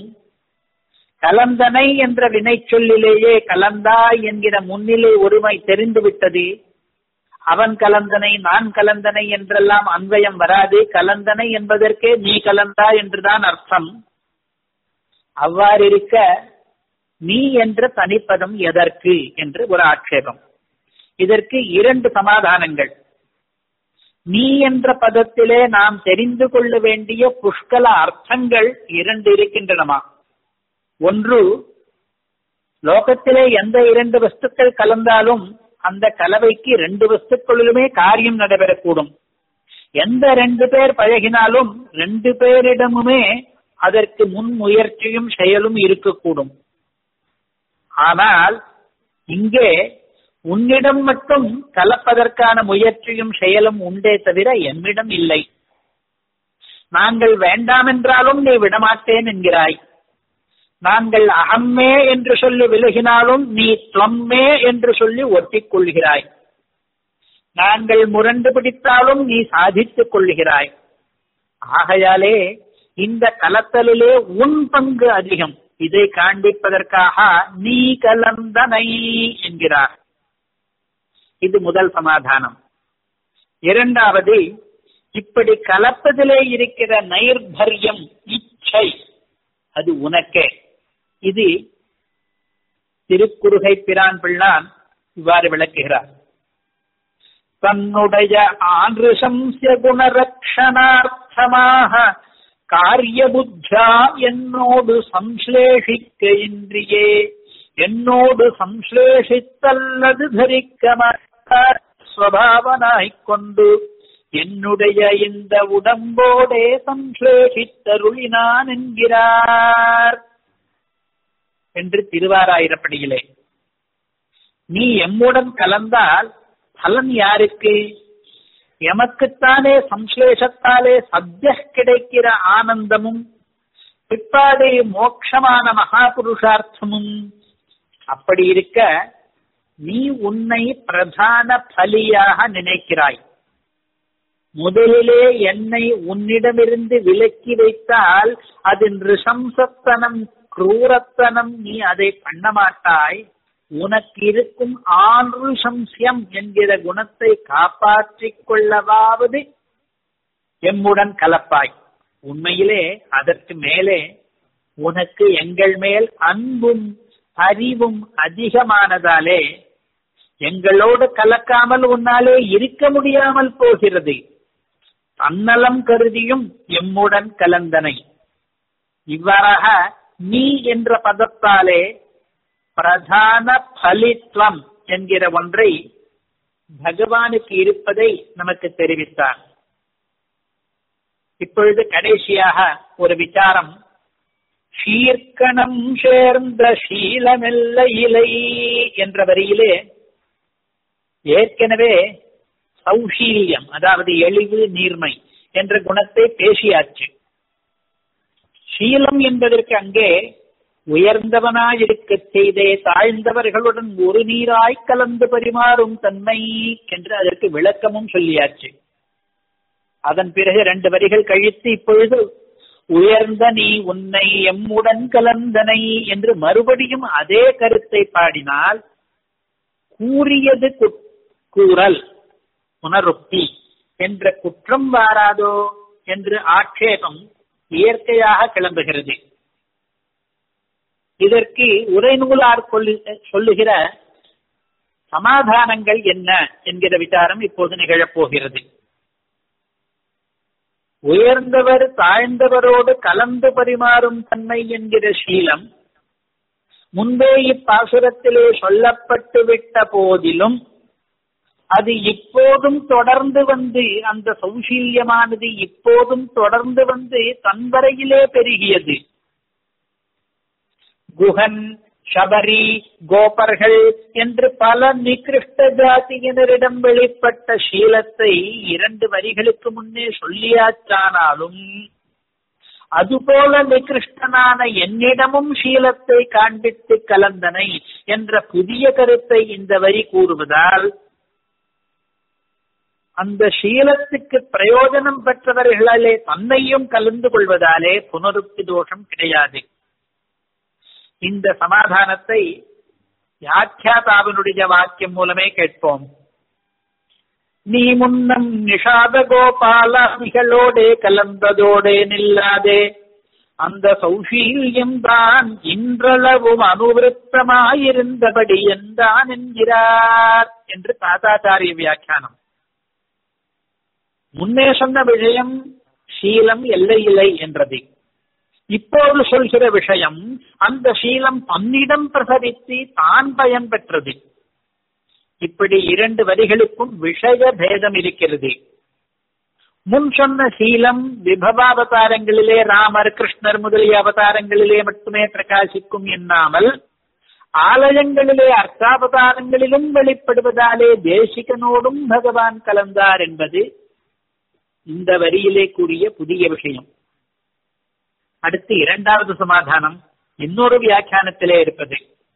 கலந்தனை என்ற வினை சொல்லிலேயே கலந்தாய் என்கிற முன்னிலை ஒருமை தெரிந்துவிட்டது அவன் கலந்தனை நான் கலந்தனை என்றெல்லாம் அன்வயம் வராது கலந்தனை என்பதற்கே நீ கலந்தா என்றுதான் அர்த்தம் அவ்வாறிருக்க நீ என்ற தனிப்பதம் எதற்கு என்று ஒரு ஆட்சேபம் இதற்கு இரண்டு சமாதானங்கள் நீ என்ற பதத்திலே நாம் தெரிந்து கொள்ள வேண்டிய புஷ்கல அர்த்தங்கள் இரண்டு இருக்கின்றனமா ஒன்று லோகத்திலே எந்த இரண்டு வஸ்துக்கள் கலந்தாலும் அந்த கலவைக்கு ரெண்டு வஸ்துக்களிலுமே காரியம் நடைபெறக்கூடும் எந்த ரெண்டு பேர் பழகினாலும் ரெண்டு பேரிடமுமே அதற்கு முன் முயற்சியும் செயலும் இருக்கக்கூடும் ஆனால் இங்கே உன்னிடம் மட்டும் கலப்பதற்கான முயற்சியும் செயலும் உண்டே தவிர என்னிடம் இல்லை நாங்கள் வேண்டாம் என்றாலும் நீ விடமாட்டேன் என்கிறாய் நாங்கள் அகம்மே என்று சொல்லி விலகினாலும் நீ துவம்மே என்று சொல்லி ஒட்டிக் கொள்கிறாய் நாங்கள் முரண்டு பிடித்தாலும் நீ சாதித்துக் கொள்கிறாய் ஆகையாலே இந்த கலத்தலிலே உன் பங்கு அதிகம் இதை காண்பிப்பதற்காக நீ கலந்தனை என்கிறார் இது முதல் சமாதானம் இரண்டாவது இப்படி கலப்பதிலே இருக்கிற நைர்பரியம் இச்சை அது உனக்கே இது திருக்குறுகை பிரான் பிள்ளான் இவ்வாறு விளக்குகிறார் தன்னுடைய ஆன்றுசம்சிய குணரக்ஷணார்த்தமாக காரியபுத்தா என்னோடு சம்ஸ்லேஷிக்க இன்றியே என்னோடு சம்ஸ்லேஷித்தல்லது தரிக்க ஸ்வபாவனாய்க் கொண்டு என்னுடைய இந்த உடம்போடே சம்ஸ்லேஷித்தருளினான் என்கிறார் என்று திருவாராயிரப்படியிலே நீ எம்முடன் கலந்தால் பலன் யாருக்கு எமக்குத்தானே சம்ஸ்லேஷத்தாலே சத்திய கிடைக்கிற ஆனந்தமும் பிற்பாடு மோட்சமான மகாபுருஷார்த்தமும் அப்படி இருக்க நீ உன்னை பிரதான பலியாக நினைக்கிறாய் முதலிலே என்னை உன்னிடமிருந்து விலக்கி வைத்தால் அது நிருசம்சத்தனம் குரூரத்தனம் நீ அதை பண்ண மாட்டாய் உனக்கு இருக்கும் ஆன்ருசம்சியம் என்கிற குணத்தை காப்பாற்றிக் கொள்ளவாவது எம்முடன் கலப்பாய் உண்மையிலே அதற்கு மேலே உனக்கு எங்கள் மேல் அன்பும் அறிவும் அதிகமானதாலே எங்களோடு கலக்காமல் உன்னாலே இருக்க முடியாமல் போகிறது தன்னலம் கருதியும் எம்முடன் கலந்தனை இவ்வாறாக நீ என்ற பதத்தாலே பிரதான பலித்வம் என்கிற ஒன்றை பகவானுக்கு இருப்பதை நமக்கு தெரிவித்தார் இப்பொழுது கடைசியாக ஒரு விசாரம் சீர்க்கணம் சேர்ந்த சீலமெல்ல இலை என்ற வரியிலே ஏற்கனவே சௌஷீல்யம் அதாவது எளிவு நீர்மை என்ற குணத்தை பேசியாச்சு சீலம் என்பதற்கு அங்கே உயர்ந்தவனாயிருக்க செய்தே தாழ்ந்தவர்களுடன் ஒரு நீராய் கலந்து பரிமாறும் தன்மை என்று அதற்கு விளக்கமும் சொல்லியாச்சு அதன் பிறகு ரெண்டு வரிகள் கழித்து இப்பொழுது உயர்ந்த நீ உன்னை எம்முடன் கலந்தனை என்று மறுபடியும் அதே கருத்தை பாடினால் கூறியது கூறல் புனருக்தி என்ற குற்றம் வாராதோ என்று ஆட்சேபம் இயற்கையாக கிளம்புகிறது இதற்கு உரைநூலார் சொல்லுகிற சமாதானங்கள் என்ன என்கிற விசாரம் இப்போது நிகழப்போகிறது உயர்ந்தவர் தாழ்ந்தவரோடு கலந்து பரிமாறும் தன்மை என்கிற சீலம் முன்பே இப்பாசுரத்திலே சொல்லப்பட்டு விட்ட போதிலும் அது இப்போதும் தொடர்ந்து வந்து அந்த சௌசீல்யமானது இப்போதும் தொடர்ந்து வந்து தன்வரையிலே பெருகியது குஹன் சபரி கோபர்கள் என்று பல நிகிருஷ்ட ஜாதியினரிடம் வெளிப்பட்ட சீலத்தை இரண்டு வரிகளுக்கு முன்னே சொல்லியாச்சானாலும் அதுபோல நிகிருஷ்டனான என்னிடமும் சீலத்தை காண்பித்து கலந்தனை என்ற புதிய கருத்தை இந்த வரி கூறுவதால் அந்த சீலத்துக்கு பிரயோஜனம் பெற்றவர்களாலே தன்னையும் கலந்து கொள்வதாலே புனருக்தி தோஷம் கிடையாது இந்த சமாதானத்தை வியாக்கியாதாவினுடைய வாக்கியம் மூலமே கேட்போம் நீ முன்னம் நிஷாத கோபாலமிகளோடே கலந்ததோடே நில்லாதே அந்த சௌஷீல்யம் தான் இன்றளவும் அனுவிருத்தமாயிருந்தபடி என்றான் என்கிறார் என்று தாத்தாச்சாரிய வியாக்கியானம் முன்னே சொன்ன விஷயம் சீலம் எல்லையில்லை என்றது இப்போது சொல்கிற விஷயம் அந்த சீலம் தன்னிடம் பிரசரித்து தான் பயன் பெற்றது இப்படி இரண்டு வரிகளுக்கும் விஷய பேதம் இருக்கிறது முன் சொன்ன சீலம் விபவாவதாரங்களிலே ராமர் கிருஷ்ணர் முதலிய அவதாரங்களிலே மட்டுமே பிரகாசிக்கும் என்னாமல் ஆலயங்களிலே அர்த்தாவதாரங்களிலும் வெளிப்படுவதாலே தேசிகனோடும் பகவான் கலந்தார் என்பது இந்த வரியிலே கூறிய புதிய விஷயம் அடுத்து இரண்டாவது சமாதானம் இன்னொரு வியாக்கியானத்திலே இருப்பது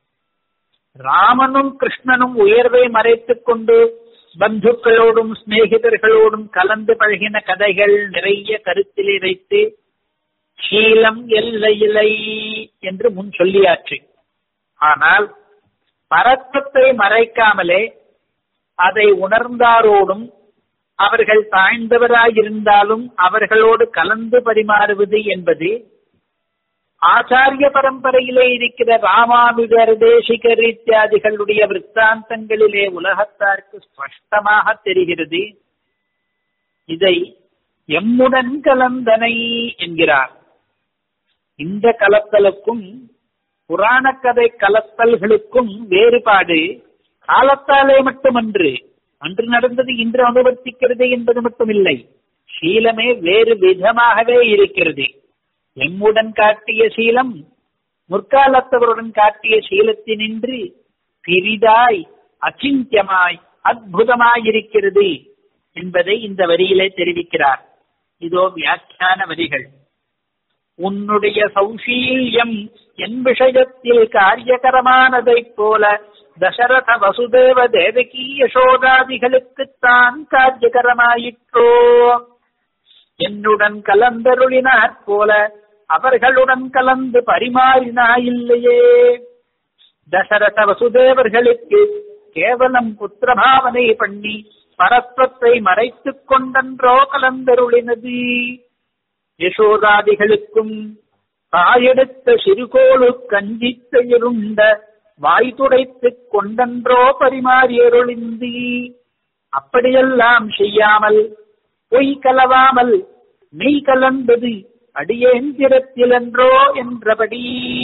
ராமனும் கிருஷ்ணனும் உயர்வை மறைத்துக் கொண்டு பந்துக்களோடும் சிநேகிதர்களோடும் கலந்து பழகின கதைகள் நிறைய கருத்திலே வைத்து சீலம் எல்லையிலை என்று முன் சொல்லியாச்சு ஆனால் பரத்தத்தை மறைக்காமலே அதை உணர்ந்தாரோடும் அவர்கள் தாழ்ந்தவராயிருந்தாலும் அவர்களோடு கலந்து பரிமாறுவது என்பது ஆச்சாரிய பரம்பரையிலே இருக்கிற ராமானுஜர் தேசிகர் இத்தியாதிகளுடைய விற்த்தாந்தங்களிலே உலகத்தாருக்கு ஸ்பஷ்டமாக தெரிகிறது இதை எம்முடன் கலந்தனை என்கிறார் இந்த கலத்தலுக்கும் புராண கதை கலத்தல்களுக்கும் வேறுபாடு காலத்தாலே மட்டுமன்று அன்று நடந்தது இன்று அனுவர்த்திக்கிறது என்பது மட்டுமில்லை சீலமே வேறு விதமாகவே இருக்கிறது எம்முடன் காட்டிய சீலம் முற்காலத்தவருடன் காட்டிய சீலத்தினின்று பிரிதாய் அச்சிந்தியமாய் அற்புதமாயிருக்கிறது என்பதை இந்த வரியிலே தெரிவிக்கிறார் இதோ வியாக்கியான வரிகள் உன்னுடைய சௌஷீல்யம் என் விஷயத்தில் காரியகரமானதைப் போல தசரத வசுதேவ தேவகி யசோதாதிகளுக்குத்தான் காரியகரமாயிற்றோ என்னுடன் கலந்தருளினாற் போல அவர்களுடன் கலந்து பரிமாறினாயில்லையே தசரத வசுதேவர்களுக்கு கேவலம் புத்திரபாவனை பண்ணி பரத்வத்தை மறைத்துக் கொண்டன்றோ கலந்தருளினது யசோதாதிகளுக்கும் தாயெடுத்த சிறுகோளு கஞ்சித்தையிருண்ட வாய் துடைத்துக் கொண்டன்றோ பரிமாறியருளிந்தி அப்படியெல்லாம் செய்யாமல் பொய் கலவாமல் மெய் கலந்தது அடியேந்திரத்திலன்றோ என்றபடி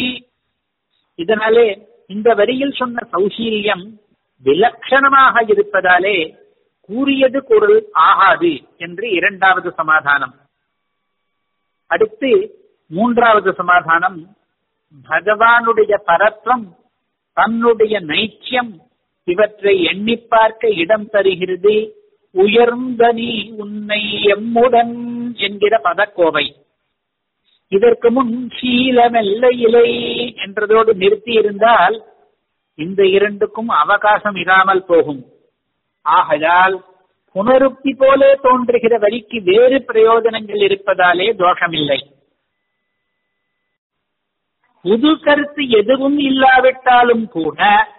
இதனாலே இந்த வரியில் சொன்ன சௌசீல்யம் விலட்சணமாக இருப்பதாலே கூறியது பொருள் ஆகாது என்று இரண்டாவது சமாதானம் அடுத்து மூன்றாவது சமாதானம் பகவானுடைய பரத்வம் தன்னுடைய நைச்சியம் இவற்றை எண்ணி பார்க்க இடம் தருகிறது உயர்ந்த நீ உன்னை எம்முடன் என்கிற பதக்கோவை இதற்கு முன் சீலமெல்ல இலை என்றதோடு நிறுத்தி இருந்தால் இந்த இரண்டுக்கும் அவகாசம் இராமல் போகும் ஆகையால் புனருக்தி போலே தோன்றுகிற வரிக்கு வேறு பிரயோஜனங்கள் இருப்பதாலே தோஷமில்லை புது கருத்து எதுவும் இல்லாவிட்டாலும் கூட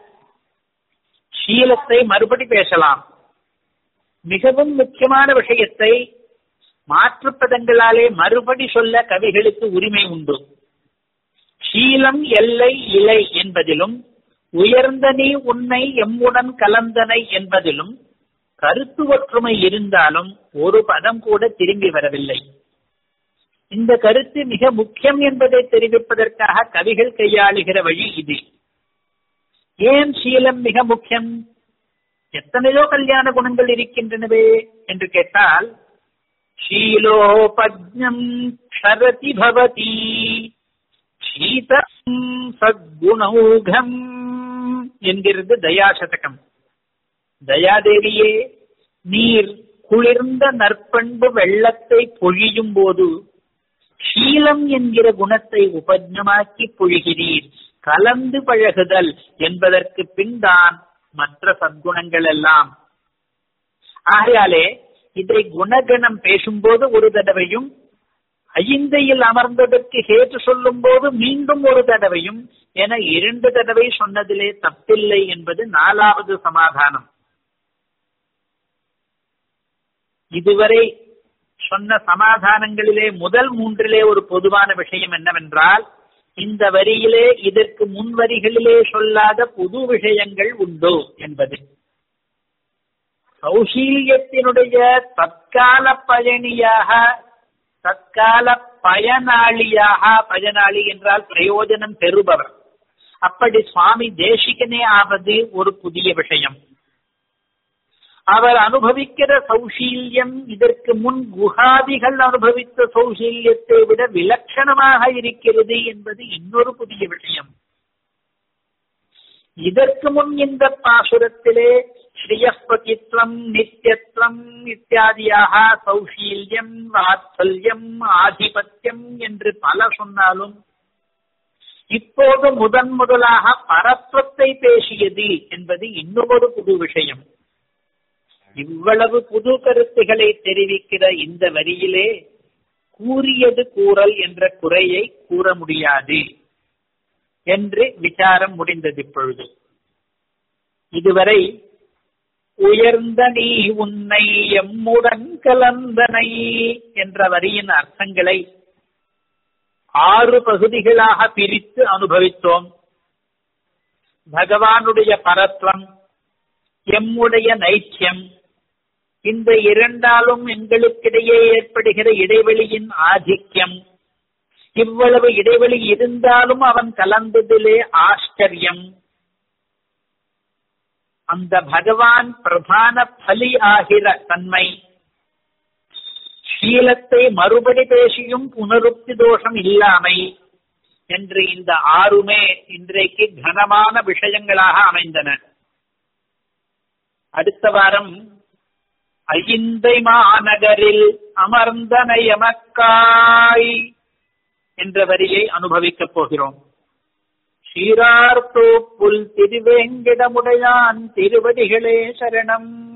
சீலத்தை மறுபடி பேசலாம் மிகவும் முக்கியமான விஷயத்தை மாற்று பதங்களாலே மறுபடி சொல்ல கவிகளுக்கு உரிமை உண்டு சீலம் எல்லை இலை என்பதிலும் உயர்ந்த நீ உன்னை எம்முடன் கலந்தனை என்பதிலும் கருத்து ஒற்றுமை இருந்தாலும் ஒரு பதம் கூட திரும்பி வரவில்லை இந்த கருத்து மிக முக்கியம் என்பதை தெரிவிப்பதற்காக கவிகள் கையாளுகிற வழி இது ஏன் சீலம் மிக முக்கியம் எத்தனையோ கல்யாண குணங்கள் இருக்கின்றனவே என்று கேட்டால் ஷீலோபஜம் க்ஷரதி பவதி சீதம் சத்குணௌகம் என்கிறது தயாசதகம் தயாதேவியே நீர் குளிர்ந்த நற்பண்பு வெள்ளத்தை பொழியும் போது சீலம் என்கிற குணத்தை உபஜமாக்கி பொழிகிறீர் கலந்து பழகுதல் என்பதற்கு பின்தான் மற்ற சத்குணங்கள் எல்லாம் ஆகையாலே இதை குணகணம் பேசும்போது ஒரு தடவையும் ஐந்தையில் அமர்ந்ததற்கு ஹேத்து சொல்லும் போது மீண்டும் ஒரு தடவையும் என இரண்டு தடவை சொன்னதிலே தப்பில்லை என்பது நாலாவது சமாதானம் இதுவரை சொன்ன சமாதானங்களிலே முதல் மூன்றிலே ஒரு பொதுவான விஷயம் என்னவென்றால் இந்த வரியிலே இதற்கு முன் வரிகளிலே சொல்லாத புது விஷயங்கள் உண்டு என்பது சௌசீல்யத்தினுடைய தற்கால பயணியாக தற்கால பயனாளியாக பயனாளி என்றால் பிரயோஜனம் பெறுபவர் அப்படி சுவாமி தேசிகனே ஆவது ஒரு புதிய விஷயம் அவர் அனுபவிக்கிற சௌசீல்யம் இதற்கு முன் குஹாதிகள் அனுபவித்த சௌசீல்யத்தை விட விலட்சணமாக இருக்கிறது என்பது இன்னொரு புதிய விஷயம் இதற்கு முன் இந்த பாசுரத்திலே ஸ்ரீயஸ்பதித்வம் நித்தியத்துவம் இத்தியாதியாக சௌசீல்யம் வாத்சல்யம் ஆதிபத்தியம் என்று பல சொன்னாலும் இப்போது முதன் முதலாக பரத்வத்தை பேசியது என்பது இன்னொரு புது விஷயம் இவ்வளவு புது கருத்துக்களை தெரிவிக்கிற இந்த வரியிலே கூறியது கூறல் என்ற குறையை கூற முடியாது என்று விசாரம் முடிந்தது இப்பொழுது இதுவரை உயர்ந்த நீ உன்னை எம்முடன் கலந்தனை என்ற வரியின் அர்த்தங்களை ஆறு பகுதிகளாக பிரித்து அனுபவித்தோம் பகவானுடைய பரத்வம் எம்முடைய நைச்சியம் இந்த இரண்டாலும் எங்களுக்கிடையே ஏற்படுகிற இடைவெளியின் ஆதிக்கம் இவ்வளவு இடைவெளி இருந்தாலும் அவன் கலந்ததிலே ஆச்சரியம் அந்த பகவான் பிரதான பலி ஆகிற தன்மை சீலத்தை மறுபடி பேசியும் புனருக்தி தோஷம் இல்லாமை என்று இந்த ஆறுமே இன்றைக்கு கனமான விஷயங்களாக அமைந்தன அடுத்த வாரம் ஐந்தை மாநகரில் அமர்ந்தனை எமக்காய் என்ற வரியை அனுபவிக்கப் போகிறோம் சீரார்த்தோ புல் திருவேங்கிடமுடையான் திருவடிகளே சரணம்